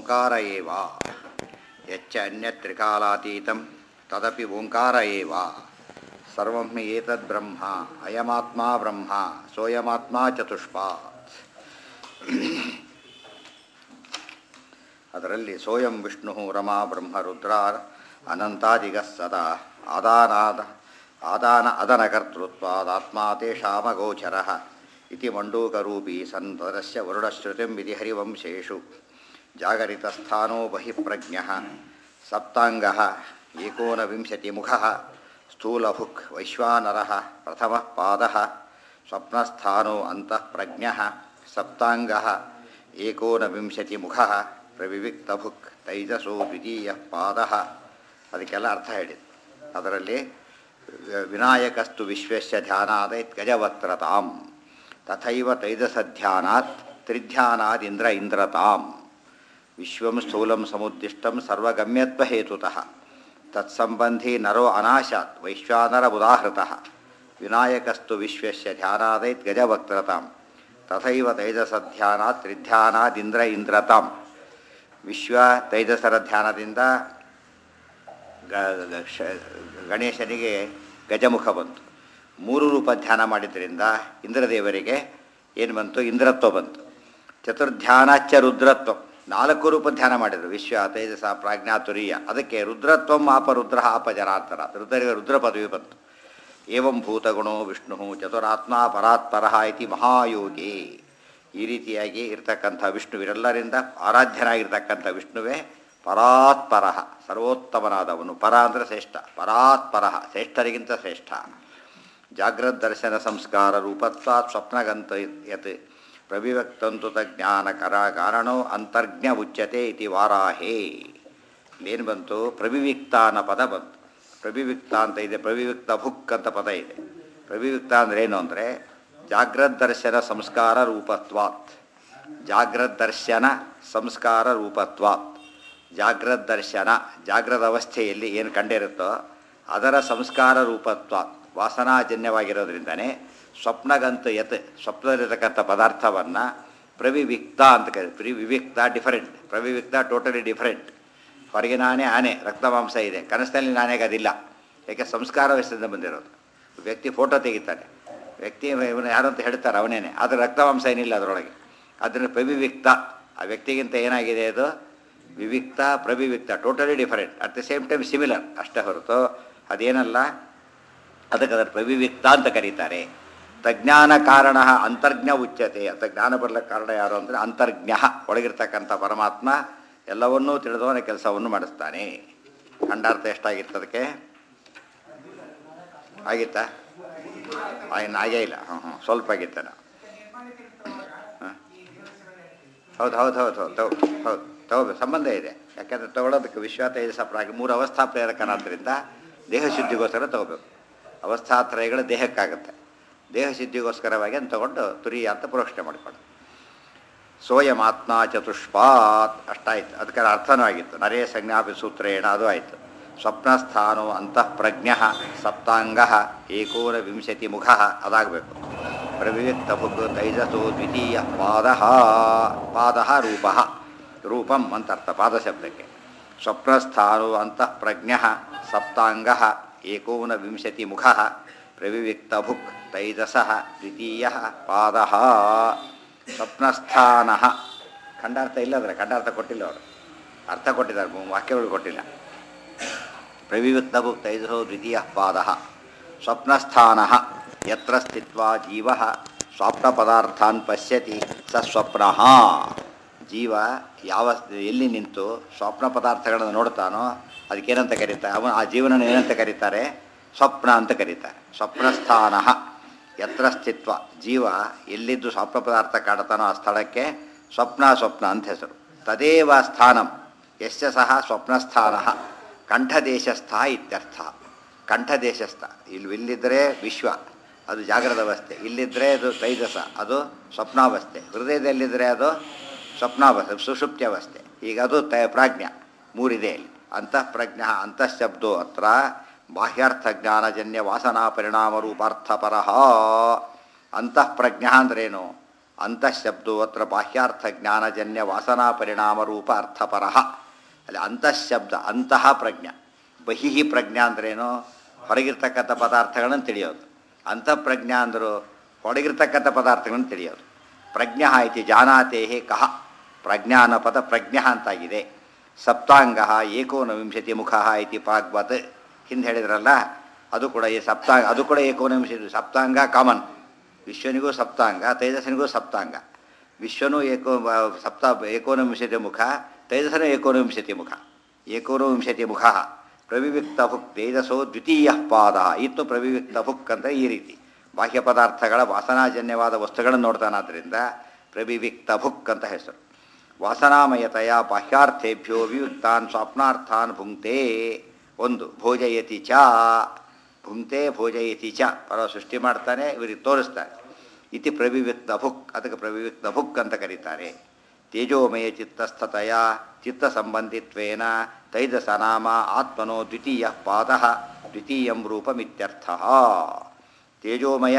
ಓಂಕಾರ ಏವ ಯಚ್ಚ ಅನ್ಯತ್ರಿಕಾಲಾತೀತಂ ತದಪಿ ಓಂಕಾರ ಏವ ಸರ್ವಂ ಹಿ ಏತದ್ ಬ್ರಹ್ಮ ಅಯಮಾತ್ಮ ಬ್ರಹ್ಮ ಸೋಯಮಾತ್ಮ ಚತುಷ್ಪಾತ್ ಅದರಲ್ಲಿ ಸೋಯಂ ವಿಷ್ಣು ರಮಾ ಬ್ರಹ್ಮ ರುದ್ರ ಅನಂತಾದಿಗ ಸದಾ ಆದಾನಾದ ಆದಾನ ಅದನಕರ್ತೃತ್ವಾದಾತ್ಮ ತೇಷಾಮಗೋಚರ ಇತಿ ಮಂಡೂಕರೂಪಿ ಸಂತರಸ್ಯ ವರುಣಶ್ರುತಿಂ ವಿಧಿ ಹರಿವಂಶೇಷು ಜಾಗರಿತಸ್ಥಾನೋ ಬಹಿಃಪ್ರಜ್ಞಃ ಸಪ್ತಾಂಗಃ ಏಕೋನವಿಂಶತಿಮುಖಃ ಸ್ಥೂಲಭುಕ್ ವೈಶ್ವಾನರಃ ಪ್ರಥಮಃ ಪಾದಃ ಸ್ವಪ್ನಸ್ಥಾನೋ ಅಂತಃಪ್ರಜ್ಞಃ ಸಪ್ತಾಂಗಃ ಏಕೋನವಿಂಶತಿಮುಖಃ ಪ್ರವಿವಿಕ್ತಭುಕ್ ತೈಜಸೋ ದ್ವಿತೀಯ ಪಾದಃ ಅದಕ್ಕೆಲ್ಲ ಅರ್ಥ ಹೇಳಿದೆ ಅದರಲ್ಲಿ ವಿನಾಯಕಸ್ತು ವಿಶ್ವಸ್ಯ ಧ್ಯಾನಾದೈತ್ ಗಜವಕ್ತ್ರತಾಂ ತಥೈವ ತೈಜಸಧ್ಯಾನಾತ್ ತ್ರಿಧ್ಯಾನಾದಿಂದ್ರ ಇಂದ್ರತಾಂ ವಿಶ್ವಂ ಸ್ಥೂಲಂ ಸಮುದ್ದಿಷ್ಟಂ ಸರ್ವಗಮ್ಯತ್ವಹೇತುತಃ ತತ್ಸಂಬಂಧಿ ನರೋ ಅನಾಶಾತ್ ವೈಶ್ವಾನರ ಉದಾಹೃತಃ ವಿನಾಯಕಸ್ತು ವಿಶ್ವಸ್ಯ ಧ್ಯಾನಾದೈತ್ ಗಜವಕ್ತ್ರತಾಂ ತಥೈವ ತೈಜಸಧ್ಯಾನಾತ್ ತ್ರಿಧ್ಯಾನಾದಿಂದ್ರ ಇಂದ್ರತಾಂ ವಿಶ್ವ ತೈಜಸರ ಧ್ಯಾನದಿಂದ ಗ- ಶ- ಗಣೇಶನಿಗೆ ಗಜಮುಖ ಬಂತು ಮೂರು ರೂಪ ಧ್ಯಾನ ಮಾಡಿದ್ರಿಂದ ಇಂದ್ರದೇವರಿಗೆ ಏನು ಬಂತು ಇಂದ್ರತ್ವ ಬಂತು ಚತುರ್ಧ್ಯಾನಾಚ್ಚ ರುದ್ರತ್ವ ನಾಲ್ಕು ರೂಪ ಧ್ಯಾನ ಮಾಡಿದರು ವಿಶ್ವ ತೇಜಸ ಪ್ರಾಜ್ಞಾ ತುರಿಯ ಅದಕ್ಕೆ ರುದ್ರತ್ವಂ ಆಪ ರುದ್ರ ಆಪ ಜನಾರ್ದನ ರುದ್ರರಿಗೆ ರುದ್ರ ಪದವಿ ಬಂತು ಏವಂ ಭೂತಗುಣೋ ವಿಷ್ಣು ಚತುರಾತ್ಮ ಪರಾತ್ಪರ ಇತಿ ಮಹಾಯೋಗಿ ಈ ರೀತಿಯಾಗಿ ಇರ್ತಕ್ಕಂಥ ವಿಷ್ಣುವಿರೆಲ್ಲರಿಂದ ಆರಾಧ್ಯನಾಗಿರ್ತಕ್ಕಂಥ ವಿಷ್ಣುವೇ ಪರಾತ್ಪರ ಸರ್ವೋತ್ತಮನಾದವನು ಪರ ಅಂದರೆ ಶ್ರೇಷ್ಠ ಪರಾತ್ಪರ ಶ್ರೇಷ್ಠರಿಗಿಂತ ಶ್ರೇಷ್ಠ ಜಾಗ್ರತ್ ದರ್ಶನ ಸಂಸ್ಕಾರ ರೂಪತ್ವಾತ್ ಸ್ವಪ್ನಗಂತ ಯತ್ ಪ್ರವಿವಕ್ತಂತು ಜ್ಞಾನಕರ ಕಾರಣೋ ಅಂತರ್ಜ್ಞ ಉಚ್ಯತೆ ಇತಿ ವಾರಾಹೇ ಇಲ್ಲೇನು ಬಂತು ಪ್ರವಿವಿಕ್ತ ಅನ್ನೋ ಪದ ಬಂತು ಪ್ರವಿವಿಕ್ತ ಅಂತ ಇದೆ ಪ್ರವಿವಿಕ್ತ ಭುಕ್ ಅಂತ ಪದ ಇದೆ ಪ್ರವಿವಿಕ್ತ ಅಂದ್ರೆ ಏನು ಅಂದರೆ ಜಾಗ್ರತ್ ದರ್ಶನ ಸಂಸ್ಕಾರ ರೂಪತ್ವಾತ್ ಜಾಗ್ರತ್ ದರ್ಶನ ಸಂಸ್ಕಾರ ರೂಪತ್ವಾತ್ ಜಾಗ್ರತ್ ದರ್ಶನ ಜಾಗ್ರದ ಅವಸ್ಥೆಯಲ್ಲಿ ಏನು ಕಂಡಿರುತ್ತೋ ಅದರ ಸಂಸ್ಕಾರ ರೂಪತ್ವಾತ್ ವಾಸನಾಜನ್ಯವಾಗಿರೋದ್ರಿಂದನೇ ಸ್ವಪ್ನಗಂತು ಯತ್ ಸ್ವಪ್ನದಲ್ಲಿರತಕ್ಕಂಥ ಪದಾರ್ಥವನ್ನು ಪ್ರವಿವಿಕ್ತ ಅಂತ ಕರೀತಾರೆ ಪ್ರವಿವಿಕ್ತ ಡಿಫರೆಂಟ್ ಪ್ರವಿವಿಕ್ತ ಟೋಟಲಿ ಡಿಫರೆಂಟ್ ಹೊರಗೆ ನಾನೇ ಆನೆ ರಕ್ತ ಮಾಂಸ ಇದೆ ಕನಸಿನಲ್ಲಿ ನಾನೆಗೆ ಅದಿಲ್ಲ ಯಾಕೆ ಸಂಸ್ಕಾರ ವಯಸ್ಸಿಂದ ಬಂದಿರೋದು ವ್ಯಕ್ತಿ ಫೋಟೋ ತೆಗಿತಾನೆ ವ್ಯಕ್ತಿ ಇವನು ಯಾರು ಅಂತ ಹೇಳ್ತಾರೆ ಅವನೇನೆ ಆದರೆ ರಕ್ತ ಮಾಂಸ ಏನಿಲ್ಲ ಅದರೊಳಗೆ ಅದನ್ನು ಪ್ರವಿವಿಕ್ತ ಆ ವ್ಯಕ್ತಿಗಿಂತ ಏನಾಗಿದೆ ಅದು ವಿವಿಕ್ತ ಪ್ರವಿವಿಕ್ತ totally different at the same time similar ಅಷ್ಟೇ ಹೊರತು ಅದೇನಲ್ಲ ಅದಕ್ಕೆ ಅದರ ಪ್ರವಿವಿಕ್ತ ಅಂತ ಕರೀತಾರೆ ತಜ್ಞಾನ ಕಾರಣ ಅಂತರ್ಜ್ಞ ಉಚ್ಯತೆ ಅಂತ ಜ್ಞಾನ ಬರಲಿಕ್ಕೆ ಕಾರಣ ಯಾರು ಅಂದರೆ ಅಂತರ್ಜ್ಞ ಒಳಗಿರ್ತಕ್ಕಂಥ ಪರಮಾತ್ಮ ಎಲ್ಲವನ್ನೂ ತಿಳಿದವನ ಕೆಲಸವನ್ನು ಮಾಡಿಸ್ತಾನೆ ಖಂಡಾರ್ಥ ಎಷ್ಟಾಗಿತ್ತು ಅದಕ್ಕೆ ಆಗಿತ್ತಾ ಇನ್ನು ಆಗೇ ಇಲ್ಲ ಹ್ಞೂ ಹ್ಞೂ ಸ್ವಲ್ಪ ಆಗಿತ್ತಾನ ಹಾಂ ಹೌದು ಹೌದು ಹೌದು ಹೌದು ತಗೋ ಹೌದು ತಗೋಬೇಕು ಸಂಬಂಧ ಇದೆ ಯಾಕಂದರೆ ತಗೊಳ್ಳೋದಕ್ಕೆ ವಿಶ್ವ ತೇಜಸ ಪ್ರಾಗಿ ಮೂರು ಅವಸ್ಥಾ ಪ್ರೇರಕನಾದ್ದರಿಂದ ದೇಹ ಶುದ್ಧಿಗೋಸ್ಕರ ತಗೋಬೇಕು ಅವಸ್ಥಾತ್ರಯಗಳು ದೇಹಕ್ಕಾಗುತ್ತೆ ದೇಹ ಶುದ್ಧಿಗೋಸ್ಕರವಾಗಿ ಅಂತ ತಗೊಂಡು ತುರಿಯ ಅಂತ ಪ್ರೋಕ್ಷಣೆ ಮಾಡಿಕೊಂಡು ಸೋಯಮಾತ್ಮ ಚತುಷ್ಪಾತ್ ಅಷ್ಟಾಯ್ತು ಅದಕ್ಕೆ ಅರ್ಥನೂ ಆಗಿತ್ತು ನರೇ ಸಂಜ್ಞಾಪಿ ಸೂತ್ರೇಣ ಅದು ಆಯಿತು ಸ್ವಪ್ನಸ್ಥಾನೋ ಅಂತಃಪ್ರಜ್ಞ ಸಪ್ತಾಂಗ ಏಕೋನ ವಿಂಶತಿ ಮುಖ ಅದಾಗಬೇಕು ಪ್ರವಿವಿಕ್ತ ಭುಗ್ ತೈಜಸೋ ದ್ವಿತೀಯ ಪಾದ ಪಾದ ರೂಪ ರೂಪಂ ಅಂತರ್ಥ ಪಾದ ಶಬ್ದಕ್ಕೆ ಸ್ವಪ್ನಸ್ಥಾನೋ ಅಂತಃಪ್ರಜ್ಞ ಸಪ್ತಾಂಗ ಏಕೋನ ವಿಂಶತಿ ಮುಖ ಪ್ರವಿವಿಕ್ತ ಭುಕ್ ತೈಜಸ ದ್ವಿತೀಯ ಪಾದ ಸ್ವಪ್ನಸ್ಥಾನ ಖಂಡಾರ್ಥ ಇಲ್ಲದ್ರೆ ಖಂಡಾರ್ಥ ಕೊಟ್ಟಿಲ್ಲ ಅವರು ಅರ್ಥ ಕೊಟ್ಟಿದ್ದಾರೆ ವಾಕ್ಯಗಳು ಕೊಟ್ಟಿಲ್ಲ ಪ್ರವಿವಿಕ್ತ ಭುಕ್ ತೈಜಸೋ ದ್ವಿತೀಯ ಪಾದ ಸ್ವಪ್ನಸ್ಥಾನ ಯತ್ರ ಸ್ಥಿತ್ವಾ ಜೀವ ಸ್ವಪ್ನ ಪದಾರ್ಥಾನ್ ಪಶ್ಯತಿ ಸ ಸ್ವಪ್ನ ಜೀವ ಯಾವ ಎಲ್ಲಿ ನಿಂತು ಸ್ವಪ್ನ ಪದಾರ್ಥಗಳನ್ನು ನೋಡ್ತಾನೋ ಅದಕ್ಕೇನಂತ ಕರೀತಾರೆ ಅವನು ಆ ಜೀವನ ಏನಂತ ಕರೀತಾರೆ ಸ್ವಪ್ನ ಅಂತ ಕರೀತಾರೆ ಸ್ವಪ್ನಸ್ಥಾನ ಯತ್ರ ಸ್ಥಿತ್ವ ಜೀವ ಎಲ್ಲಿದ್ದು ಸ್ವಪ್ನ ಪದಾರ್ಥ ಕಾಡ್ತಾನೋ ಆ ಸ್ಥಳಕ್ಕೆ ಸ್ವಪ್ನ ಸ್ವಪ್ನ ಅಂತ ಹೆಸರು ತದೇವ ಸ್ಥಾನಂ ಯಶ್ಚ ಸಹ ಸ್ವಪ್ನಸ್ಥಾನ ಕಂಠದೇಶಸ್ಥ ಇತ್ಯರ್ಥ ಕಂಠದೇಶಸ್ಥ ಇಲ್ಲಿ ಇಲ್ಲಿದ್ದರೆ ವಿಶ್ವ ಅದು ಜಾಗ್ರದ ಅವಸ್ಥೆ ಇಲ್ಲಿದ್ದರೆ ಅದು ತೈಜಸ ಅದು ಸ್ವಪ್ನಾವಸ್ಥೆ ಹೃದಯದಲ್ಲಿದ್ದರೆ ಅದು ಸ್ವಪ್ನಾವಸ್ಥೆ ಸುಷುಪ್ತ್ಯವಸ್ಥೆ ಈಗ ಅದು ತ ಪ್ರಾಜ್ಞ ಮೂರಿದೆ ಇಲ್ಲಿ ಅಂತಃಪ್ರಜ್ಞ ಅಂತಃಶಬ್ದೋ ಅತ್ರ ಬಾಹ್ಯಾರ್ಥ ಜ್ಞಾನಜನ್ಯ ವಾಸನಾ ಪರಿಣಾಮ ರೂಪಾರ್ಥಪರ ಅಂತಃಪ್ರಜ್ಞ ಅಂದ್ರೇನು ಅಂತಃಶಬ್ದೋ ಅತ್ರ ಬಾಹ್ಯಾರ್ಥ ಜ್ಞಾನಜನ್ಯ ವಾಸನಾ ಪರಿಣಾಮ ರೂಪ ಅರ್ಥಪರ ಅಲ್ಲಿ ಅಂತಃಶಬ್ದ ಅಂತಹ ಪ್ರಜ್ಞಾ ಬಹಿಃ ಪ್ರಜ್ಞಾ ಅಂದ್ರೇನು ಹೊರಗಿರ್ತಕ್ಕಂಥ ಪದಾರ್ಥಗಳನ್ನು ತಿಳಿಯೋದು ಅಂತಃಪ್ರಜ್ಞಾ ಅಂದರು ಹೊರಗಿರ್ತಕ್ಕಂಥ ಪದಾರ್ಥಗಳನ್ನು ತಿಳಿಯೋದು ಪ್ರಜ್ಞಾ ಇತಿ ಜಾನಾತೆ ಕಹ ಪ್ರಜ್ಞಾನ ಪದ ಪ್ರಜ್ಞಾ ಅಂತಾಗಿದೆ ಸಪ್ತಾಂಗ ಏಕೋನವಿಂಶತಿ ಮುಖ ಇತಿ ಪಾಗ್ವತ್ ಹಿಂದೆ ಹೇಳಿದ್ರಲ್ಲ ಅದು ಕೂಡ ಈ ಸಪ್ತಾಂಗ ಅದು ಕೂಡ ಏಕೋನವಿಂಶತಿ ಸಪ್ತಾಂಗ ಕಾಮನ್ ವಿಶ್ವನಿಗೂ ಸಪ್ತಾಂಗ ತೇಜಸ್ಸನಿಗೂ ಸಪ್ತಾಂಗ ವಿಶ್ವನೂ ಏಕೋ ಸಪ್ತ ಏಕೋನವಿಂಶತಿ ಮುಖ ತೇಜಸ್ಸನು ಏಕೋನವಿಂಶತಿ ಮುಖ ಏಕೋನವಿಂಶತಿ ಮುಖ ಪ್ರವಿವಿಕ್ತ ಭುಕ್ ತೇಜಸೋ ದ್ವಿತೀಯ ಪಾದ ಇತ್ತು ಪ್ರವಿವಿಕ್ತ ಭುಕ್ ಅಂತ ಈ ರೀತಿ ಬಾಹ್ಯ ಪದಾರ್ಥಗಳ ವಾಸನಾಜನ್ಯವಾದ ವಸ್ತುಗಳನ್ನು ನೋಡ್ತಾನಾದ್ರಿಂದ ಪ್ರವಿವಿಕ್ತ ಭುಕ್ ಅಂತ ಹೆಸರು ವಾಸನಾಮಯತೆಯ ಬಾಹ್ಯಾರ್ಥೇಭ್ಯೋ ವಿಯುಕ್ತಾನ್ ಸ್ವಪ್ನಾರ್ಥಾನ್ ಭುಂಕ್ತೆ ಒಂದು ಭೋಜಯತಿ ಚ ಭುಂಕ್ತೆ ಭೋಜಯತಿ ಚ ಪರ ಸೃಷ್ಟಿ ಮಾಡ್ತಾನೆ ಇವರಿಗೆ ತೋರಿಸ್ತಾನೆ ಇತಿ ಪ್ರವಿವಿಕ್ತ ಭುಕ್ ಅದಕ್ಕೆ ಪ್ರವಿವಿಕ್ತ ಭುಕ್ ಅಂತ ಕರೀತಾರೆ ತೇಜೋಮಯ ಚಿತ್ತಸ್ಥತೆಯ ಚಿತ್ತ ಸಂಬಂಧಿತ್ವೇನ ತೈಜಸ ನಾಮ ಆತ್ಮನೋ ದ್ವಿತೀಯ ಪಾದ ದ್ವಿತೀಯಂ ರೂಪಮಿತ್ಯರ್ಥ ತೇಜೋಮಯ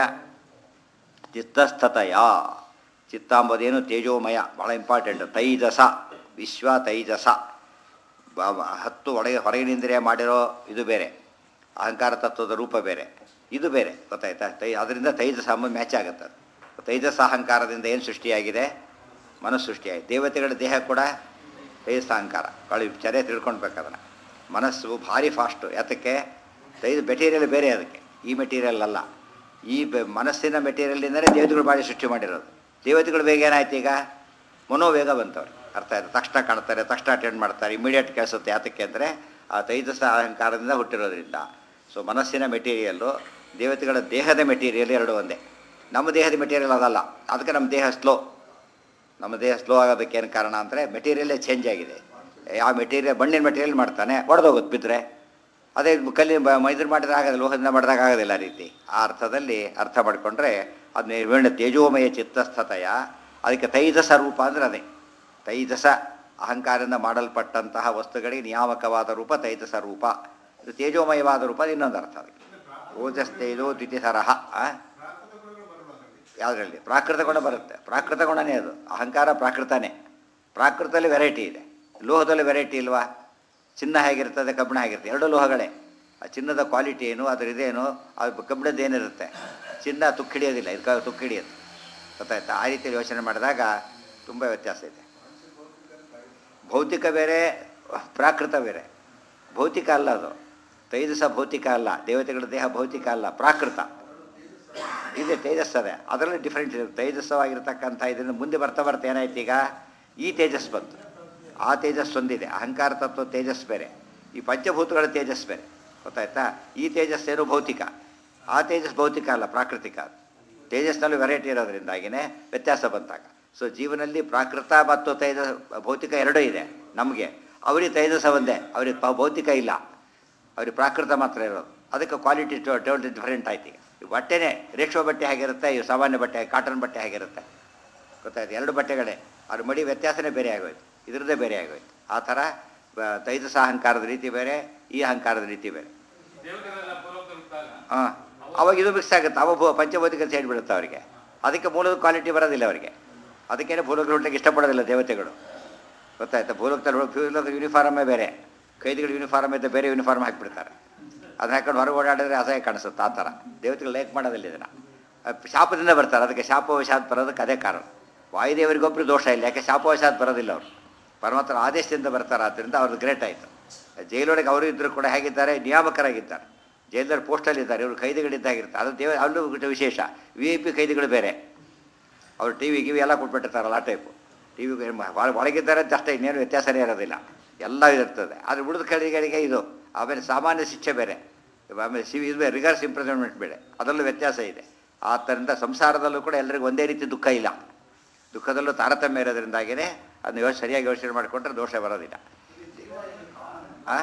ಚಿತ್ತಸ್ಥತೆಯ ಚಿತ್ತ ಎಂಬುದೇನು ತೇಜೋಮಯ ಭಾಳ ಇಂಪಾರ್ಟೆಂಟ್ ತೈಜಸ ವಿಶ್ವ ತೈಜಸ ಬ- ಬ- ಹತ್ತು ಒಳಗೆ ಹೊರಗಿನಿಂದ್ರಿಯ ಮಾಡಿರೋ ಇದು ಬೇರೆ ಅಹಂಕಾರ ತತ್ವದ ರೂಪ ಬೇರೆ ಇದು ಬೇರೆ ಗೊತ್ತಾಯ್ತಾ ತೈ ಅದರಿಂದ ತೈಜಸ ಅಂಬ ಮ್ಯಾಚ್ ಆಗುತ್ತೆ ಅದು. ತೈಜಸ ಅಹಂಕಾರದಿಂದ ಏನು ಸೃಷ್ಟಿಯಾಗಿದೆ ಮನಸ್ಸು ಸೃಷ್ಟಿಯಾಗಿದೆ ದೇವತೆಗಳ ದೇಹ ಕೂಡ ತೈಜಸ ಅಹಂಕಾರ ಕಳಿ ಚರ್ಯ ತಿಳ್ಕೊಳ್ಬೇಕು ಅದನ್ನು ಮನಸ್ಸು ಭಾರಿ ಫಾಸ್ಟು ಯಾತಕ್ಕೆ ತೈಜ ಮೆಟೀರಿಯಲ್ ಬೇರೆ ಅದಕ್ಕೆ ಈ ಮೆಟೀರಿಯಲ್ ಅಲ್ಲ ಈ ಬೆ- ಮನಸ್ಸಿನ ಮೆಟೀರಿಯಲ್ನಿಂದಲೇ ದೇವತೆಗಳು ಬಾಡಿ ಸೃಷ್ಟಿ ಮಾಡಿರೋದು ದೇವತೆಗಳು ಬೇಗ ಏನಾಯ್ತು ಈಗ ಮನೋವೇಗ ಬಂತವ್ರು ಅರ್ಥ ಆಯ್ತು ತಕ್ಷಣ ಕಾಣ್ತಾರೆ ತಕ್ಷಣ ಅಟೆಂಡ್ ಮಾಡ್ತಾರೆ ಇಮಿಡಿಯೇಟ್ ಕೇಳಿಸುತ್ತೆ ಯಾತಕ್ಕೆ ಅಂದರೆ ಆ ತೈಜಸ ಅಹಂಕಾರದಿಂದ ಹುಟ್ಟಿರೋದ್ರಿಂದ ಸೊ ಮನಸ್ಸಿನ ಮೆಟೀರಿಯಲ್ಲು ದೇವತೆಗಳ ದೇಹದ ಮೆಟೀರಿಯಲ್ ಎರಡು ಒಂದೇ ನಮ್ಮ ದೇಹದ ಮೆಟೀರಿಯಲ್ ಅದಲ್ಲ ಅದಕ್ಕೆ ನಮ್ಮ ದೇಹ ಸ್ಲೋ ನಮ್ಮ ದೇಹ ಸ್ಲೋ ಆಗೋದಕ್ಕೆ ಏನು ಕಾರಣ ಅಂದರೆ ಮೆಟೀರಿಯಲ್ಲೇ ಚೇಂಜ್ ಆಗಿದೆ ಆ ಮೆಟೀರಿಯಲ್ ಮಣ್ಣಿನ ಮೆಟೀರಿಯಲ್ ಮಾಡ್ತಾನೆ ಒಡೆದೋಗುತ್ತೆ ಬಿದ್ದರೆ ಅದೇ ಕಲ್ಲಿ ಮೈದೂರು ಮಾಡಿದ್ರೆ ಆಗೋದಿಲ್ಲ ಲೋಹದಿಂದ ಮಾಡಿದಾಗ ಆಗೋದಿಲ್ಲ ಆ ರೀತಿ ಆ ಅರ್ಥದಲ್ಲಿ ಅರ್ಥ ಮಾಡಿಕೊಂಡ್ರೆ ಅದನ್ನ ವೇಣ ತೇಜೋಮಯ ಚಿತ್ತಸ್ಥತೆಯ ಅದಕ್ಕೆ ತೈಜಸ ರೂಪ ಅಂದರೆ ಅದೇ ತೈಜಸ ಅಹಂಕಾರದಿಂದ ಮಾಡಲ್ಪಟ್ಟಂತಹ ವಸ್ತುಗಳಿಗೆ ನಿಯಾಮಕವಾದ ರೂಪ ತೈಜಸ ರೂಪ ಇದು ತೇಜೋಮಯವಾದ ರೂಪ ಅದು ಇನ್ನೊಂದು ಅರ್ಥ ಅದಕ್ಕೆ ಓಜಸ್ ತೇಜೋ ದ್ವಿತಿಸರಹ ಆ? ಯಾವುದರಲ್ಲಿ ಪ್ರಾಕೃತ ಗುಣ ಬರುತ್ತೆ ಪ್ರಾಕೃತ ಗುಣನೇ ಅದು ಅಹಂಕಾರ ಪ್ರಾಕೃತನೇ ಪ್ರಾಕೃತದಲ್ಲಿ ವೆರೈಟಿ ಇದೆ ಲೋಹದಲ್ಲಿ ವೆರೈಟಿ ಇಲ್ವಾ ಚಿನ್ನ ಹೇಗಿರ್ತದೆ ಕಬ್ಬಿಣ ಹೇಗಿರುತ್ತೆ ಎರಡು ಲೋಹಗಳೇ ಆ ಚಿನ್ನದ ಕ್ವಾಲಿಟಿ ಏನು ಅದ್ರ ಇದೇನು ಅದು ಕಬ್ಬಿಣದ ಏನಿರುತ್ತೆ ಚಿನ್ನ ತುಕ್ಕಿಡಿಯೋದಿಲ್ಲ ಇದಕ್ಕೆ ತುಕ್ಕಿಡಿಯೋದು ಗೊತ್ತಾಯ್ತಾ ಆ ರೀತಿ ಯೋಚನೆ ಮಾಡಿದಾಗ ತುಂಬ ವ್ಯತ್ಯಾಸ ಇದೆ ಭೌತಿಕ ಬೇರೆ ಪ್ರಾಕೃತ ಬೇರೆ ಭೌತಿಕ ಅಲ್ಲ ಅದು ತೈಜಸ ಭೌತಿಕ ಅಲ್ಲ ದೇವತೆಗಳ ದೇಹ ಭೌತಿಕ ಅಲ್ಲ ಪ್ರಾಕೃತ ಇದೆ ತೇಜಸ್ಸದೆ ಅದರಲ್ಲಿ ಡಿಫ್ರೆಂಟ್ ಇದೆ ತೇಜಸ್ಸವಾಗಿರ್ತಕ್ಕಂಥ ಇದರಿಂದ ಮುಂದೆ ಬರ್ತಾ ಬರ್ತಾ ಏನಾಯ್ತು ಈಗ ಈ ತೇಜಸ್ ಬಂತು ಆ ತೇಜಸ್ ಒಂದಿದೆ ಅಹಂಕಾರ ತತ್ವ ತೇಜಸ್ ಬೇರೆ ಈ ಪಂಚಭೂತಗಳ ತೇಜಸ್ ಬೇರೆ ಗೊತ್ತಾಯ್ತಾ ಈ ತೇಜಸ್ ಏನು ಭೌತಿಕ ಆ ತೇಜಸ್ ಭೌತಿಕ ಅಲ್ಲ ಪ್ರಾಕೃತಿಕ ಅದು. ತೇಜಸ್ನಲ್ಲಿ ವೆರೈಟಿ ಇರೋದ್ರಿಂದಾಗಿನೇ ವ್ಯತ್ಯಾಸ ಬಂತಾಗ ಸೊ ಜೀವನಲ್ಲಿ ಪ್ರಾಕೃತ ಮತ್ತು ತೇಜಸ್ ಭೌತಿಕ ಎರಡೂ ಇದೆ ನಮಗೆ ಅವರಿಗೆ ತೇಜಸ್ ಒಂದೇ ಅವ್ರಿಗೆ ಪ- ಭೌತಿಕ ಇಲ್ಲ ಅವ್ರಿಗೆ ಪ್ರಾಕೃತ ಮಾತ್ರ ಇರೋದು ಅದಕ್ಕೆ ಕ್ವಾಲಿಟಿ ಟೋಟಲ್ ಡಿಫರೆಂಟ್ ಆಯ್ತು ಈಗ ಈ ಬಟ್ಟೆನೇ ರೇಷ್ಮೆ ಬಟ್ಟೆ ಹೇಗಿರುತ್ತೆ ಈ ಸಾಮಾನ್ಯ ಬಟ್ಟೆ ಕಾಟನ್ ಬಟ್ಟೆ ಹೇಗಿರುತ್ತೆ ಗೊತ್ತಾಯ್ತು ಎರಡು ಬಟ್ಟೆಗಳೇ ಅವ್ರ ಮಡಿ ವ್ಯತ್ಯಾಸನೇ ಬೇರೆ ಆಗೋಯ್ತು ಇದ್ರದ್ದೇ ಬೇರೆ ಆಗೋಯ್ತು ಆ ಥರ ಬ- ತೈಜಸ ಅಹಂಕಾರದ ರೀತಿ ಬೇರೆ ಈ ಅಹಂಕಾರದ ರೀತಿ ಬೇರೆ ದೇವತೆಗಳೆಲ್ಲ ಪೂರ್ವಕರಿದ್ದಾಗ ಹಾಂ ಅವಾಗ ಇದು ಮಿಕ್ಸ್ ಆಗುತ್ತೆ ಅವ ಭೂ- ಪಂಚಭೌತಿಕ ಸೈಡ್ ಬೀಳುತ್ತೆ ಅವರಿಗೆ ಅದಕ್ಕೆ ಮೂಲದ ಕ್ವಾಲಿಟಿ ಬರೋದಿಲ್ಲ ಅವರಿಗೆ ಅದಕ್ಕೇನೆ ಭೂಲೋಕದಲ್ಲಿ ಹುಟ್ಟಲಿಕ್ಕೆ ಇಷ್ಟಪಡೋದಿಲ್ಲ ದೇವತೆಗಳು ಗೊತ್ತಾಯ್ತಾ ಭೂಲೋಕದಲ್ಲಿ ಭೂಲೋಕ ಯೂನಿಫಾರ್ಮೇ ಬೇರೆ ಕೈದಿಗಳು ಯೂನಿಫಾರ್ಮ್ ಇದ್ದ ಬೇರೆ ಯೂನಿಫಾರ್ಮ್ ಹಾಕಿಬಿಡ್ತಾರೆ ಅದನ್ನ ಹಾಕೊಂಡು ಹೊರಗೆ ಓಡಾಡಿದ್ರೆ ಅಸಹ್ಯ ಕಾಣಿಸುತ್ತೆ ಆ ಥರ ದೇವತೆಗಳು ಲೇಕ್ ಮಾಡೋದಿಲ್ಲ ಇದನ್ನು ಅಹ್ ಶಾಪದಿಂದ ಬರ್ತಾರೆ ಅದಕ್ಕೆ ಶಾಪವಶಾತ್ ಬರೋದಕ್ಕೆ ಅದೇ ಕಾರಣ ವಾಯುದೇವರಿಗೊಬ್ಬರು ದೋಷ ಇಲ್ಲ ಯಾಕೆ ಶಾಪವಶಾತ್ ಬರೋದಿಲ್ಲ ಅವರು ಪರಮಾತ್ಮರ ಆದೇಶದಿಂದ ಬರ್ತಾರೆ ಆದ್ದರಿಂದ ಅವ್ರದ್ದು ಗ್ರೇಟ್ ಆಯಿತು ಜೈಲೊಳಗೆ ಅವರು ಇದ್ದರೂ ಕೂಡ ಹೇಗಿದ್ದಾರೆ ನಿಯಾಮಕರಾಗಿದ್ದಾರೆ ಜೈಲಲ್ಲಿ ಪೋಸ್ಟಲ್ಲಿ ಇದ್ದಾರೆ ಇವರು ಕೈದಿಗಳಿದ್ದಾಗಿರ್ತಾರೆ ಅದು ದೇವ ಅಲ್ಲೂ ಬಿಟ್ಟು ವಿಶೇಷ ವಿ ಐ ಪಿ ಕೈದಿಗಳು ಬೇರೆ ಅವರು ಟಿ ವಿ ಗಿವಿ ಎಲ್ಲ ಕೊಟ್ಬಿಟ್ಟಿರ್ತಾರಲ್ಲ ಆ ಟೈಪು ಟಿ ವಿ ಒಳಗಿದ್ದಾರೆ ಅಂತ ಅಷ್ಟೇ ಇನ್ನೇನು ವ್ಯತ್ಯಾಸನೇ ಇರೋದಿಲ್ಲ ಎಲ್ಲ ಇರ್ತದೆ ಆದರೆ ಉಳಿದ ಕೈದಿಗಳಿಗೆ ಇದು ಆಮೇಲೆ ಸಾಮಾನ್ಯ ಶಿಕ್ಷೆ ಬೇರೆ ಆಮೇಲೆ ಸಿ ಇದು ರಿಗರ್ಸ್ ಇಂಪ್ರಿಸನ್ಮೆಂಟ್ ಬೇರೆ ಅದರಲ್ಲೂ ವ್ಯತ್ಯಾಸ ಇದೆ ಆದ್ದರಿಂದ ಸಂಸಾರದಲ್ಲೂ ಕೂಡ ಎಲ್ಲರಿಗೂ ಒಂದೇ ರೀತಿ ದುಃಖ ಇಲ್ಲ ದುಃಖದಲ್ಲೂ ತಾರತಮ್ಯ ಇರೋದ್ರಿಂದಾಗಿಯೇ ಅದನ್ನ ಯೋಚನೆ ಸರಿಯಾಗಿ ಯೋಚನೆ ಮಾಡಿಕೊಂಡ್ರೆ ದೋಷ ಬರೋದಿಲ್ಲ ಆ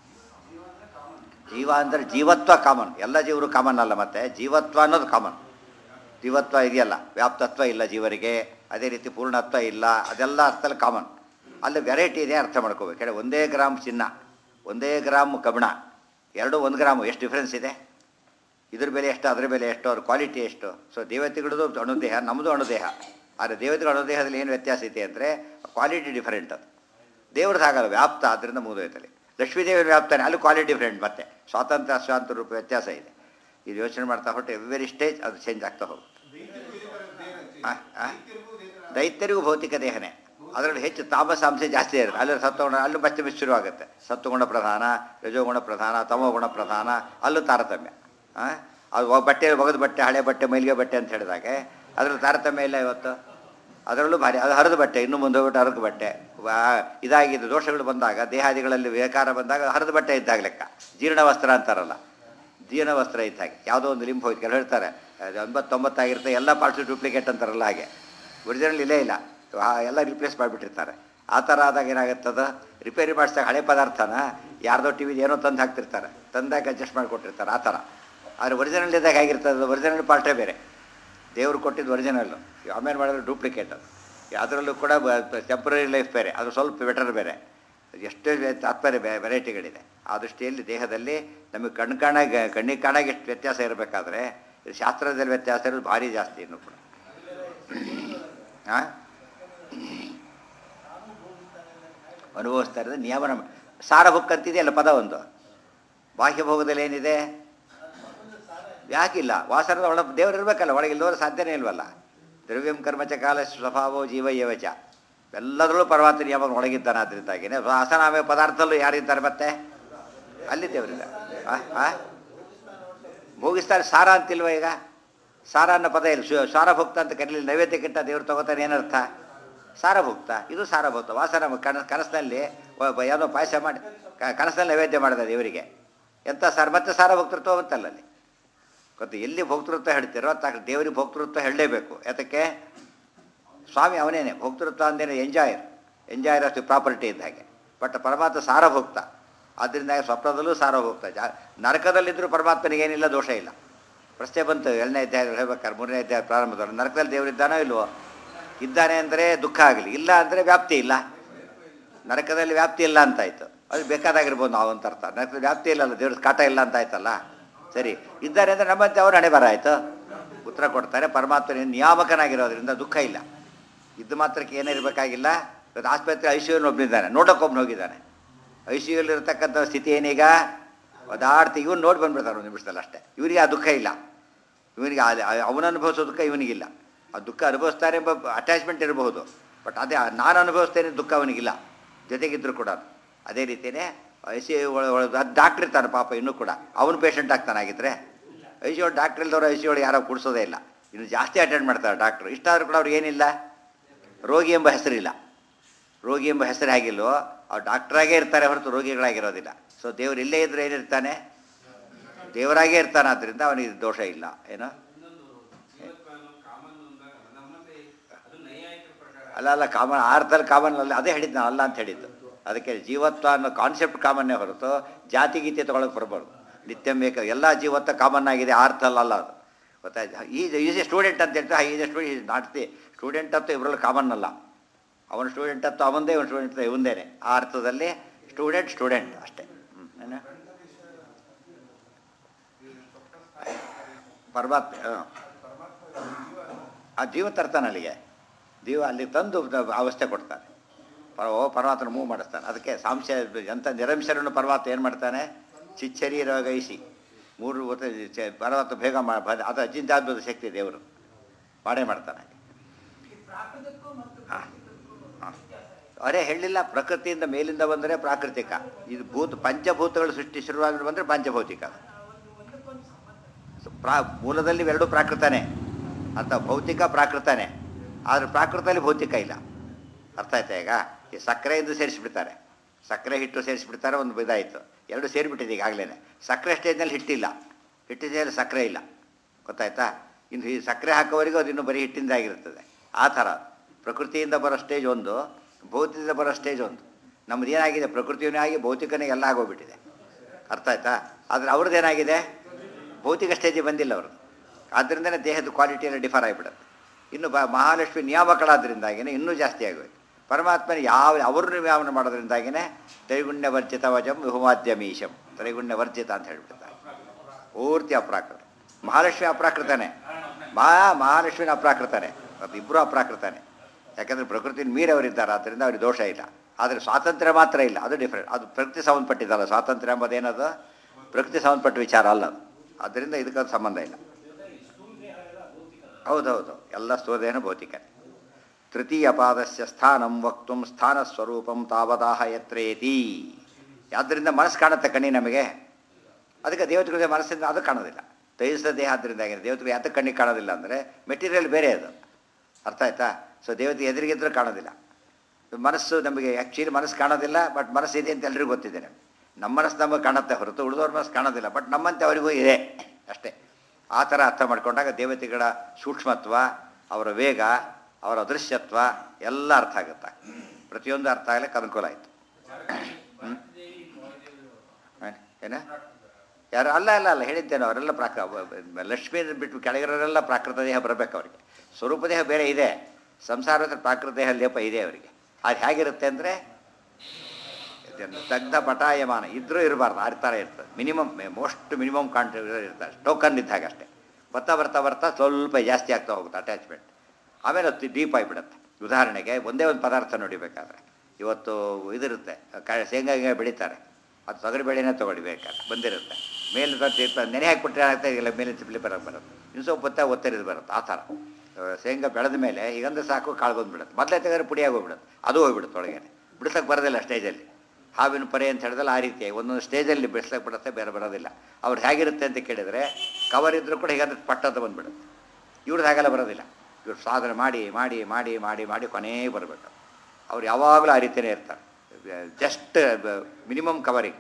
ಜೀವ ಅಂದರೆ ಜೀವತ್ವ ಕಾಮನ್ ಎಲ್ಲ ಜೀವರು ಕಾಮನ್ ಅಲ್ಲ ಮತ್ತೆ ಜೀವತ್ವ ಅನ್ನೋದು ಕಾಮನ್ ಜೀವತ್ವ ಇದೆಯಲ್ಲ ವ್ಯಾಪ್ತತ್ವ ಇಲ್ಲ ಜೀವರಿಗೆ ಅದೇ ರೀತಿ ಪೂರ್ಣತ್ವ ಇಲ್ಲ ಅದೆಲ್ಲ ಅರ್ಥದಲ್ಲಿ ಕಾಮನ್ ಅಲ್ಲಿ ವೆರೈಟಿ ಇದೆ ಅರ್ಥ ಮಾಡ್ಕೋಬೇಕು ಹೇಳಿ ಒಂದೇ ಗ್ರಾಮ್ ಚಿನ್ನ ಒಂದೇ ಗ್ರಾಮ್ ಕಬ್ಬಿಣ ಎರಡು ಒಂದು ಗ್ರಾಮು ಎಷ್ಟು ಡಿಫ್ರೆನ್ಸ್ ಇದೆ ಇದ್ರ ಬೆಲೆ ಎಷ್ಟು ಅದ್ರ ಬೆಲೆ ಎಷ್ಟು ಅವ್ರ ಕ್ವಾಲಿಟಿ ಎಷ್ಟು ಸೊ ದೇವತೆಗಳದ್ದು ಅಣುದೇಹ ನಮ್ಮದು ಅಣುದೇಹ ಆದರೆ ದೇವತೆಗಳ ದೇಹದಲ್ಲಿ ಏನು ವ್ಯತ್ಯಾಸ ಐತೆ ಅಂದರೆ ಕ್ವಾಲಿಟಿ ಡಿಫರೆಂಟ್ ಅದು ದೇವ್ರದ್ದು ಆಗಲ್ಲ ವ್ಯಾಪ್ತ ಆದ್ದರಿಂದ ಮುಗಿದೋಯ್ತಲ್ಲಿ ಲಕ್ಷ್ಮೀದೇವಿ ವ್ಯಾಪ್ತಾನೆ ಅಲ್ಲಿ ಕ್ವಾಲಿಟಿ ಡಿಫರೆಂಟ್ ಮತ್ತೆ ಸ್ವಾತಂತ್ರ್ಯ ಅಸ್ವಾತಂತ್ರ್ಯ ರೂಪ ವ್ಯತ್ಯಾಸ ಇದೆ ಇದು ಯೋಚನೆ ಮಾಡ್ತಾ ಹೊರಟು ಎವ್ರಿ ಸ್ಟೇಜ್ ಅದು ಚೇಂಜ್ ಆಗ್ತಾ ಹೋಗುತ್ತೆ ಆ, ಆ? ದೈತ್ಯರಿಗೂ ಭೌತಿಕ ದೇಹನೇ ಅದರಲ್ಲಿ ಹೆಚ್ಚು ತಾಮಸಾಂಶ ಜಾಸ್ತಿ ಇರುತ್ತೆ ಅಲ್ಲಿ ಸತ್ವಗುಣ ಅಲ್ಲೂ ಮತ್ತೆ ಮಿಸ್ ಶುರು ಆಗುತ್ತೆ ಸತ್ವಗುಣ ಪ್ರಧಾನ ರಜೋಗುಣ ಪ್ರಧಾನ ತಮೋಗುಣ ಪ್ರಧಾನ ಅಲ್ಲೂ ತಾರತಮ್ಯ ಆ? ಅದು ಒ- ಬಟ್ಟೆ ಒಗೆದ ಬಟ್ಟೆ ಹಳೆ ಬಟ್ಟೆ ಮೈಲಿಗೆ ಬಟ್ಟೆ ಅಂತ ಹೇಳಿದಾಗ ಅದ್ರಲ್ಲಿ ತಾರತಮ್ಯ ಇಲ್ಲ ಇವತ್ತು ಅದರಲ್ಲೂ ಭಾರಿ ಅದು ಹರಿದ ಬಟ್ಟೆ ಇನ್ನು ಮುಂದೆ ಹೋಗ್ಬಿಟ್ಟು ಹರಿದ ಬಟ್ಟೆ ವಾ- ಇದಾಗಿದ್ದು ದೋಷಗಳು ಬಂದಾಗ ದೇಹಾದಿಗಳಲ್ಲಿ ವಿಕಾರ ಬಂದಾಗ ಹರಿದ ಬಟ್ಟೆ ಇದ್ದಾಗ ಲೆಕ್ಕ ಜೀರ್ಣ ವಸ್ತ್ರ ಅಂತಾರಲ್ಲ ಜೀರ್ಣ ವಸ್ತ್ರ ಇದ್ದ ಹಾಗೆ ಯಾವುದೋ ಒಂದು ಲಿಂಬ್ ಹೋಯ್ತು ಕೆಲವು ಹೇಳ್ತಾರೆ ಅದು ಎಂಬತ್ತೊಂಬತ್ತಾಗಿರುತ್ತೆ ಎಲ್ಲ ಪಾರ್ಟ್ಸು ಡೂಪ್ಲಿಕೇಟ್ ಅಂತಾರಲ್ಲ ಹಾಗೆ ಒರಿಜಿನಲ್ ಇಲ್ಲೇ ಇಲ್ಲ ಆ, ಎಲ್ಲ ರಿಪ್ಲೇಸ್ ಮಾಡಿಬಿಟ್ಟಿರ್ತಾರೆ ಆ ಥರ ಆದಾಗ ಏನಾಗುತ್ತದ ರಿಪೇರಿ ಮಾಡಿಸಿದಾಗ ಹಳೆ ಪದಾರ್ಥನ ಯಾರ್ದೋ ಟಿ ವಿದು ಏನೋ ತಂದು ಹಾಕ್ತಿರ್ತಾರೆ ತಂದಾಗ ಅಡ್ಜಸ್ಟ್ ಮಾಡಿಕೊಟ್ಟಿರ್ತಾರೆ ಆ ಥರ ಆದರೆ ಒರಿಜಿನಲ್ ಇದ್ದಾಗ ಹೇಗಿರ್ತದೆ ಒರಿಜಿನಲ್ ಪಾರ್ಟೇ ಬೇರೆ ದೇವ್ರು ಕೊಟ್ಟಿದ್ದು ಒರಿಜಿನಲ್ಲು ಆಮೇಲೆ ಮಾಡಿದ್ರೆ ಡೂಪ್ಲಿಕೇಟ್ ಅದು ಅದರಲ್ಲೂ ಕೂಡ ಟೆಂಪ್ರರಿ ಲೈಫ್ ಬೇರೆ ಅದು ಸ್ವಲ್ಪ ಬೆಟರ್ ಬೇರೆ ಎಷ್ಟೇ ವ್ಯ- ತಾತ್ಪರ್ಯ ಬೆ ವೆರೈಟಿಗಳಿದೆ ಆ ದೃಷ್ಟಿಯಲ್ಲಿ ದೇಹದಲ್ಲಿ ನಮಗೆ ಕಣ್ಣು ಕಾಣಾಗ ಕಣ್ಣಿಗೆ ಕಾಣಾಗ ಎಷ್ಟು ವ್ಯತ್ಯಾಸ ಇರಬೇಕಾದ್ರೆ ಇದು ಶಾಸ್ತ್ರದಲ್ಲಿ ವ್ಯತ್ಯಾಸ ಇರೋದು ಭಾರಿ ಜಾಸ್ತಿ ಇನ್ನು ಕೂಡ ಹಾಂ ಅನುಭವಿಸ್ತಾ ಇರೋದು ನಿಯಮನ ಸಾರ ಬುಕ್ ಅಂತಿದೆಯಲ್ಲ ಪದ ಒಂದು ಬಾಹ್ಯ ಭೋಗದಲ್ಲಿ ಏನಿದೆ ಯಾಕಿಲ್ಲ ವಾಸನದ ಒಳ ದೇವರು ಇರಬೇಕಲ್ಲ ಒಳಗೆ ಇಲ್ಲದವ್ರು ಸಾಧ್ಯನೇ ಇಲ್ವಲ್ಲ ದ್ರವ್ಯಂ ಕರ್ಮಚ ಕಾಲ ಸ್ವಭಾವೋ ಜೀವ ಯವಚ ಎಲ್ಲದರಲ್ಲೂ ಪರಮಾತ್ಮ ನಿಯಮ ಒಳಗಿದ್ದಾನೆ ಅದರಿಂದಾಗಿನೇ ವಾಸನಾಮಯ ಪದಾರ್ಥದಲ್ಲೂ ಯಾರಿದ್ದಾರೆ ಮತ್ತೆ ಅಲ್ಲಿ ದೇವರಿಲ್ಲ ಆ ಆ? ಭೋಗಿಸ್ತಾರೆ ಸಾರ ಅಂತಿಲ್ವ ಈಗ ಸಾರ ಅನ್ನೋ ಪದ ಇಲ್ಲ ಶು- ಸಾರಭುಕ್ತ ಅಂತ ಕರೀಲಿ ನೈವೇದ್ಯಕ್ಕಿಂತ ದೇವ್ರು ತಗೋತಾನೆ ಏನರ್ಥ ಸಾರಭುಕ್ತ ಇದು ಸಾರಭುಕ್ತ ವಾಸನ ಕನ ಕನಸಿನಲ್ಲಿ ಒಬ್ಬ ಏನೋ ಪಾಯಸ ಮಾಡಿ ಕ- ಕನಸಿನಲ್ಲಿ ನೈವೇದ್ಯ ಮಾಡಿದ ದೇವರಿಗೆ ಎಂಥ ಸಾರ ಮತ್ತೆ ಸಾರಭುಕ್ತೃತ್ವ ಬಂತಲ್ಲ ಅಲ್ಲಿ ಗೊತ್ತು ಎಲ್ಲಿ ಭೋಕ್ತೃತ್ವ ಹೇಳ್ತಿರೋ ತಕ್ಕ ದೇವರಿಗೆ ಭೋಕ್ತೃತ್ವ ಹೇಳಲೇಬೇಕು ಯಾತಕ್ಕೆ ಸ್ವಾಮಿ ಅವನೇನೆ ಭೋಕ್ತೃತ್ವ ಅಂದೇನೆ ಎಂಜಾಯರ್ ಎಂಜಾಯರ್ ಅಷ್ಟು ಪ್ರಾಪರ್ಟಿ ಇದ್ದ ಹಾಗೆ ಬಟ್ ಪರಮಾತ್ಮ ಸಾರಭೋಕ್ತ ಆದ್ದರಿಂದ ಸ್ವಪ್ನದಲ್ಲೂ ಸಾರಭೋಕ್ತ ಜಾ ನರಕದಲ್ಲಿದ್ದರೂ ಪರಮಾತ್ಮನಿಗೆ ಏನಿಲ್ಲ ದೋಷ ಇಲ್ಲ ಪ್ರಶ್ನೆ ಬಂತು ಏಳನೇ ಅಧ್ಯಾಯದಲ್ಲಿ ಹೇಳ್ಬೇಕಾದ್ರೆ ಮೂರನೇ ಅಧ್ಯಾಯ ಪ್ರಾರಂಭದಲ್ಲಿ ನರಕದಲ್ಲಿ ದೇವರಿದ್ದಾನೋ ಇಲ್ವೋ ಇದ್ದಾನೆ ಅಂದರೆ ದುಃಖ ಆಗಲಿ ಇಲ್ಲ ಅಂದರೆ ವ್ಯಾಪ್ತಿ ಇಲ್ಲ ನರಕದಲ್ಲಿ ವ್ಯಾಪ್ತಿ ಇಲ್ಲ ಅಂತಾಯ್ತು ಅದು ಬೇಕಾದಾಗಿರ್ಬೋದು ನಾವು ಅಂತ ಅರ್ಥ ನರಕದಲ್ಲಿ ವ್ಯಾಪ್ತಿ ಇಲ್ಲಲ್ಲ ದೇವ್ರ ಕಾಟ ಇಲ್ಲ ಅಂತ ಆಯ್ತಲ್ಲ ಸರಿ ಇದ್ದಾರೆ ಅಂದರೆ ನಮ್ಮಂತೆ ಅವ್ರು ಹಣೆ ಬರ ಆಯಿತು ಉತ್ತರ ಕೊಡ್ತಾರೆ ಪರಮಾತ್ಮನ ನಿಯಾಮಕನಾಗಿರೋದ್ರಿಂದ ದುಃಖ ಇಲ್ಲ ಇದ್ದು ಮಾತ್ರಕ್ಕೆ ಏನಿರಬೇಕಾಗಿಲ್ಲ ಇವತ್ತು ಆಸ್ಪತ್ರೆ ಐ ಸಿ ಯುಲ್ಲಿ ಒಬ್ಬನಿದ್ದಾನೆ ನೋಡೋಕ್ಕೊಬ್ಬನು ಹೋಗಿದ್ದಾನೆ ಐ ಸಿ ಯುಲ್ಲಿ ಇರತಕ್ಕಂಥ ಸ್ಥಿತಿ ಏನೀಗ ಒದಾಡ್ತಿ ಇವನು ನೋಡಿ ಬಂದ್ಬಿಡ್ತಾರೆ ಒಂದು ನಿಮಿಷದಲ್ಲಿ ಅಷ್ಟೇ ಇವರಿಗೆ ಆ ದುಃಖ ಇಲ್ಲ ಇವನಿಗೆ ಅವನು ಅನುಭವಿಸೋ ದುಃಖ ಇವನಿಗಿಲ್ಲ ಆ ದುಃಖ ಅನುಭವಿಸ್ತಾರೆ ಎಂಬ ಅಟ್ಯಾಚ್ಮೆಂಟ್ ಇರಬಹುದು ಬಟ್ ಅದೇ ಆ ನಾನು ಅನುಭವಿಸ್ತೇನೆ ದುಃಖ ಅವನಿಗಿಲ್ಲ ಜೊತೆಗಿದ್ರು ಕೂಡ ಅದೇ ರೀತಿಯೇ ಐ ಸಿ ಯು ಒಳ ಅದು ಡಾಕ್ಟ್ರ್ ಇರ್ತಾನೆ ಪಾಪ ಇನ್ನೂ ಕೂಡ ಅವನು ಪೇಷಂಟ್ ಆಗ್ತಾನಾಗಿದ್ರೆ ಐ ಸಿ ಯು ಡಾಕ್ಟ್ರ್ ಇಲ್ದವ್ರು ಐ ಸಿ ಯು ಯಾರೋ ಕೂಡಿಸೋದೇ ಇಲ್ಲ ಇನ್ನು ಜಾಸ್ತಿ ಅಟೆಂಡ್ ಮಾಡ್ತಾರೆ ಡಾಕ್ಟ್ರು ಇಷ್ಟಾದರೂ ಕೂಡ ಅವ್ರಿಗೆ ಏನಿಲ್ಲ ರೋಗಿ ಎಂಬ ಹೆಸರಿಲ್ಲ ರೋಗಿ ಎಂಬ ಹೆಸರು ಆಗಿಲ್ವೋ ಅವ್ರು ಡಾಕ್ಟ್ರಾಗೇ ಇರ್ತಾರೆ ಹೊರತು ರೋಗಿಗಳಾಗಿರೋದಿಲ್ಲ ಸೊ ದೇವ್ರು ಇಲ್ಲೇ ಇದ್ರೆ ಏನಿರ್ತಾನೆ ದೇವರಾಗೇ ಇರ್ತಾನೆ ಆದ್ದರಿಂದ ಅವನಿಗೆ ದೋಷ ಇಲ್ಲ ಏನೋ ಜೀವತ್ವನು ಕಾಮನ್ ಅಂದಾಗ ನಮ್ಮಲ್ಲಿ ಅದು ನೈಯಾಯಿಕರ ಪ್ರಕಾರ ಅಲ್ಲ ಅಲ್ಲ ಕಾಮನ್ ಆರ್ತಲ್ಲಿ ಕಾಮನ್ ಅಲ್ಲ ಅದೇ ಹೇಳಿದ್ದು ನಾನು ಅಲ್ಲ ಅಂತ ಹೇಳಿದ್ದು ಅದಕ್ಕೆ ಜೀವತ್ವ ಅನ್ನೋ ಕಾನ್ಸೆಪ್ಟ್ ಕಾಮನ್ನೇ ಹೊರತು ಜಾತಿ ಗೀತೆ ತೊಗೊಳಕ್ಕೆ ಬರಬಾರ್ದು ನಿತ್ಯ ಬೇಕು ಎಲ್ಲ ಜೀವತ್ವ ಕಾಮನ್ ಆಗಿದೆ ಆರ್ತಲ್ಲ ಅಲ್ಲ ಅದು ಗೊತ್ತಾಯ್ತು ಈಸ್ ಈಸ್ ಎ ಸ್ಟೂಡೆಂಟ್ ಅಂತ ಹೇಳ್ತಾರೆ is a student not the student ಅಂತೂ ಇವರಲ್ಲಿ ಕಾಮನ್ ಅಲ್ಲ ಅವನ ಸ್ಟೂಡೆಂಟ್ ಅಂತೂ ಅವನದೇ ಇವನು ಸ್ಟೂಡೆಂಟ್ ಇವಂದೇನೆ ಆ ಅರ್ಥದಲ್ಲಿ ಸ್ಟೂಡೆಂಟ್ ಸ್ಟೂಡೆಂಟ್ ಅಷ್ಟೇ ಹ್ಞೂ ಏನು ಪರಮಾತ್ಮ ಹಾಂ ಆ ಜೀವ ತರ್ತಾನೆ ಅಲ್ಲಿಗೆ ಜೀವ ಅಲ್ಲಿ ತಂದು ಅವಸ್ಥೆ ಕೊಡ್ತಾನೆ ಪರ ಓ ಪರಮಾತ್ಮನ ಮೂವ್ ಮಾಡಿಸ್ತಾನೆ ಅದಕ್ಕೆ ಸಾಂಶ ಎಂಥ ನಿರಂಶರನ್ನು ಪರಮಾತ್ಮ ಏನು ಮಾಡ್ತಾನೆ ಚಿಚ್ಚರೀರ ಗೈಸಿ ಮೂರು ಹೊತ್ತು ಚ- ಪರಮಾತ್ಮ ಬೇಗ ಮಾ ಬ- ಅದು ಅಜಿಂತಾದ್ಭುತ ಶಕ್ತಿ ದೇವರು ಮಾಡೇ ಮಾಡ್ತಾನೆ ಹಾಂ ಹಾಂ ಅರೆ ಹೇಳಿಲ್ಲ ಪ್ರಕೃತಿಯಿಂದ ಮೇಲಿಂದ ಬಂದರೆ ಪ್ರಾಕೃತಿಕ ಇದು ಭೂತ ಪಂಚಭೂತಗಳು ಸೃಷ್ಟಿ ಶುರುವಾಗಿ ಬಂದರೆ ಪಂಚಭೌತಿಕ ಪ್ರಾ ಮೂಲದಲ್ಲಿ ಎರಡು ಪ್ರಾಕೃತನೇ ಅಂತ ಭೌತಿಕ ಪ್ರಾಕೃತನೇ ಆದರೆ ಪ್ರಾಕೃತದಲ್ಲಿ ಭೌತಿಕ ಇಲ್ಲ ಅರ್ಥ ಆಯ್ತಾ ಈಗ ಈ ಸಕ್ಕರೆಯಿಂದ ಸೇರಿಸಿಬಿಡ್ತಾರೆ ಸಕ್ಕರೆ ಹಿಟ್ಟು ಸೇರಿಸಿಬಿಡ್ತಾರೆ ಒಂದು ಇದಾಯಿತು ಎರಡು ಸೇರಿಬಿಟ್ಟಿದೆ ಈಗಾಗಲೇ ಸಕ್ಕರೆ ಸ್ಟೇಜ್ನಲ್ಲಿ ಹಿಟ್ಟಿಲ್ಲ ಹಿಟ್ಟಿನ ಸ್ಟೇಜಲ್ಲಿ ಸಕ್ಕರೆ ಇಲ್ಲ ಗೊತ್ತಾಯ್ತಾ ಇನ್ನು ಈ ಸಕ್ಕರೆ ಹಾಕೋವರೆಗೂ ಅದು ಇನ್ನೂ ಬರೀ ಹಿಟ್ಟಿಂದ ಆಗಿರ್ತದೆ ಆ ಥರ ಪ್ರಕೃತಿಯಿಂದ ಬರೋ ಸ್ಟೇಜ್ ಒಂದು ಭೌತಿಕದಿಂದ ಬರೋ ಸ್ಟೇಜ್ ಒಂದು ನಮ್ದು ಏನಾಗಿದೆ ಪ್ರಕೃತಿಯೂ ಆಗಿ ಭೌತಿಕನೇ ಎಲ್ಲ ಆಗೋಗ್ಬಿಟ್ಟಿದೆ ಅರ್ಥ ಆಯ್ತಾ ಆದರೆ ಅವ್ರದ್ದು ಏನಾಗಿದೆ ಭೌತಿಕ ಸ್ಟೇಜಿಗೆ ಬಂದಿಲ್ಲ ಅವರು ಆದ್ದರಿಂದನೇ ದೇಹದ ಕ್ವಾಲಿಟಿ ಎಲ್ಲ ಡಿಫರ್ ಆಗಿಬಿಡುತ್ತೆ ಇನ್ನು ಬ ಮಹಾಲಕ್ಷ್ಮಿ ನಿಯಾಮಕಳಾದ್ರಿಂದಾಗಿನೇ ಇನ್ನೂ ಜಾಸ್ತಿ ಆಗೋಯ್ತು ಪರಮಾತ್ಮನ ಯಾವ ಅವರು ನಿಯಾಮನ ಮಾಡೋದ್ರಿಂದಾಗಿನೇ ತ್ರೈಗುಣ್ಯ ವರ್ಜಿತ ವಜಂ ವಿಹುಮಾದ್ಯಮೀಶಂ ತ್ರೈಗುಣ್ಯ ವರ್ಜಿತ ಅಂತ ಹೇಳ್ಬಿಡ್ತಾರೆ ಪೂರ್ತಿ ಅಪ್ರಾಕೃತ ಮಹಾಲಕ್ಷ್ಮಿ ಅಪ್ರಾಕೃತನೇ ಮಹಾ ಮಹಾಲಕ್ಷ್ಮಿನ ಅಪ್ರಾಕೃತನೇ ಅದು ಇಬ್ಬರು ಅಪ್ರಾಕೃತನೇ ಯಾಕಂದರೆ ಪ್ರಕೃತಿನ ಮೀರವರಿದ್ದಾರೆ ಆದ್ದರಿಂದ ಅವ್ರಿಗೆ ದೋಷ ಇಲ್ಲ ಆದರೆ ಸ್ವಾತಂತ್ರ್ಯ ಮಾತ್ರ ಇಲ್ಲ ಅದು ಡಿಫ್ರೆಂಟ್ ಅದು ಪ್ರಕೃತಿ ಸಂಬಂಧಪಟ್ಟಿದ್ದಲ್ಲ ಸ್ವಾತಂತ್ರ್ಯ ಎಂಬುದೇನದು ಪ್ರಕೃತಿ ಸಂಬಂಧಪಟ್ಟ ವಿಚಾರ ಅಲ್ಲ ಅದು ಅದರಿಂದ ಇದಕ್ಕೆ ಸಂಬಂಧ ಇಲ್ಲ ಹೌದೌದು ಎಲ್ಲ ಸ್ಥೂಲದೇಹನ ಭೌತಿಕ ತೃತೀಯ ಪಾದಸ್ಯ ಸ್ಥಾನಂ ವಕ್ತು ಸ್ಥಾನ ಸ್ವರೂಪಂ ತಾವದಾಹ ಯತ್ರೇತಿ ಆದ್ದರಿಂದ ಮನಸ್ಸು ಕಾಣುತ್ತೆ ಕಣ್ಣಿ ನಮಗೆ ಅದಕ್ಕೆ ದೇವತೆಗಳಿಗೆ ಮನಸ್ಸಿಂದ ಅದು ಕಾಣೋದಿಲ್ಲ ತೈಜಸ ದೇಹ ಆದ್ದರಿಂದ ಆಗಿದೆ ದೇವತೆಗಳು ಯಾತಕ್ಕೆ ಕಣ್ಣಿಗೆ ಕಾಣೋದಿಲ್ಲ ಅಂದರೆ ಮೆಟೀರಿಯಲ್ ಬೇರೆ ಅದು ಅರ್ಥ ಆಯ್ತಾ ಸೊ ದೇವತೆ ಎದುರಿಗಿದ್ರೂ ಕಾಣೋದಿಲ್ಲ ಮನಸ್ಸು ನಮಗೆ ಆ್ಯಕ್ಚುಲಿ ಮನಸ್ಸು ಕಾಣೋದಿಲ್ಲ ಬಟ್ ಮನಸ್ಸು ಇದೆ ಅಂತ ಎಲ್ರಿಗೂ ಗೊತ್ತಿದೆ ನಮಗೆ ನಮ್ಮ ಮನಸ್ಸು ನಮಗೆ ಕಾಣುತ್ತೆ ಹೊರತು ಉಳಿದವ್ರ ಮನಸ್ಸು ಕಾಣೋದಿಲ್ಲ ಬಟ್ ನಮ್ಮಂತೆ ಅವರಿಗೂ ಇದೆ ಅಷ್ಟೇ ಆ ಥರ ಅರ್ಥ ಮಾಡ್ಕೊಂಡಾಗ ದೇವತೆಗಳ ಸೂಕ್ಷ್ಮತ್ವ ಅವರ ವೇಗ ಅವರ ಅದೃಶ್ಯತ್ವ ಎಲ್ಲ ಅರ್ಥ ಆಗುತ್ತೆ ಪ್ರತಿಯೊಂದು ಅರ್ಥ ಆಗ್ಲಿಕ್ಕೆ ಅನುಕೂಲ ಆಯಿತು ಏನ ಯಾರು ಅಲ್ಲ ಅಲ್ಲ ಅಲ್ಲ ಹೇಳಿದ್ದೇನೆ ಅವರೆಲ್ಲ ಪ್ರಾಕ ಲಕ್ಷ್ಮೀ ಬಿಟ್ಟು ಕೆಳಗಿರೋರೆಲ್ಲ ಪ್ರಾಕೃತ ದೇಹ ಬರಬೇಕು ಅವರಿಗೆ ಸ್ವರೂಪ ದೇಹ ಬೇರೆ ಇದೆ ಸಂಸಾರದ ಪ್ರಾಕೃತ ದೇಹ ಲೇಪ ಇದೆ ಅವರಿಗೆ ಅದು ಹೇಗಿರುತ್ತೆ ಅಂದರೆ ದಗ್ಧ ಪಟಾಯಮಾನ ಇದ್ರೂ ಇರಬಾರ್ದು ಆ ಥರ ಇರ್ತದೆ ಮಿನಿಮಮ್ ಮೋಸ್ಟ್ ಮಿನಿಮಮ್ ಕಾಂಟ್ರಿಬ್ಯೂಟರ್ ಇರ್ತಾರೆ ಟೋಕನ್ ಇದ್ದಾಗ ಅಷ್ಟೇ ಬರ್ತಾ ಬರ್ತಾ ಬರ್ತಾ ಸ್ವಲ್ಪ ಜಾಸ್ತಿ ಆಗ್ತಾ ಹೋಗುತ್ತೆ ಅಟ್ಯಾಚ್ಮೆಂಟ್ ಆಮೇಲೆ ಅದು ಡೀಪ್ ಆಗಿಬಿಡುತ್ತೆ ಉದಾಹರಣೆಗೆ ಒಂದೇ ಒಂದು ಪದಾರ್ಥ ನೋಡಿಬೇಕಾದ್ರೆ ಇವತ್ತು ಇದಿರುತ್ತೆ ಕ ಶೇಂಗಾ ಗಿಂಗ ಬೆಳೀತಾರೆ ಅದು ತೊಗರಿ ಬೇಳೆನೇ ತೊಗೊಳ್ಳಿ ಬೇಕಾದ್ರೆ ಬಂದಿರುತ್ತೆ ಮೇಲೆ ಬರ್ತಿರ್ತ ನೆನೆ ಹಾಕಿಬಿಟ್ರೆ ಏನಾಗ್ತಾ ಇಲ್ಲ ಮೇಲೆ ಚಿಪ್ಲಿ ಬರೋಕ್ಕೆ ಬರುತ್ತೆ ಇನ್ನು ಸ್ವಲ್ಪ ಹೊತ್ತ ಒತ್ತರಿದು ಬರುತ್ತೆ ಆ ಥರ ಆ, ಶೇಂಗಾ ಬೆಳೆದ ಮೇಲೆ ಈಗಂದ್ರೆ ಸಾಕು ಕಾಳು ಬಂದ್ಬಿಡುತ್ತೆ ಮೊದಲೇ ತೆಗೆದ್ರೆ ಪುಡಿಯಾಗಿ ಹೋಗ್ಬಿಡುತ್ತೆ ಅದು ಹೋಗ್ಬಿಡುತ್ತೆ ಒಳಗೆ ಬಿಡ್ಸಕ್ಕೆ ಬರೋದಿಲ್ಲ ಸ್ಟೇಜಲ್ಲಿ ಹಾವಿನ ಪರೆ ಅಂತ ಹೇಳಿದ್ರೆ ಆ ರೀತಿ ಒಂದೊಂದು ಸ್ಟೇಜಲ್ಲಿ ಬಿಡ್ಸಕ್ಕೆ ಬಿಡುತ್ತೆ ಬೇರೆ ಬರೋದಿಲ್ಲ ಅವ್ರು ಹೇಗಿರುತ್ತೆ ಅಂತ ಕೇಳಿದರೆ ಕವರ್ ಇದ್ದರೂ ಕೂಡ ಹೀಗಂದ್ರೆ ಪಟ್ಟದ ಬಂದ್ಬಿಡುತ್ತೆ ಇವ್ರದ್ದು ಹಾಗೆಲ್ಲ ಬರೋದಿಲ್ಲ ಇವ್ರು ಸಾಧನೆ ಮಾಡಿ ಮಾಡಿ ಮಾಡಿ ಮಾಡಿ ಮಾಡಿ ಕೊನೆಗೆ ಬರಬೇಕು ಅವ್ರು ಯಾವಾಗಲೂ ಆ ರೀತಿಯೇ ಇರ್ತಾರೆ ಜಸ್ಟ್ ಮಿನಿಮಮ್ ಕವರಿಂಗ್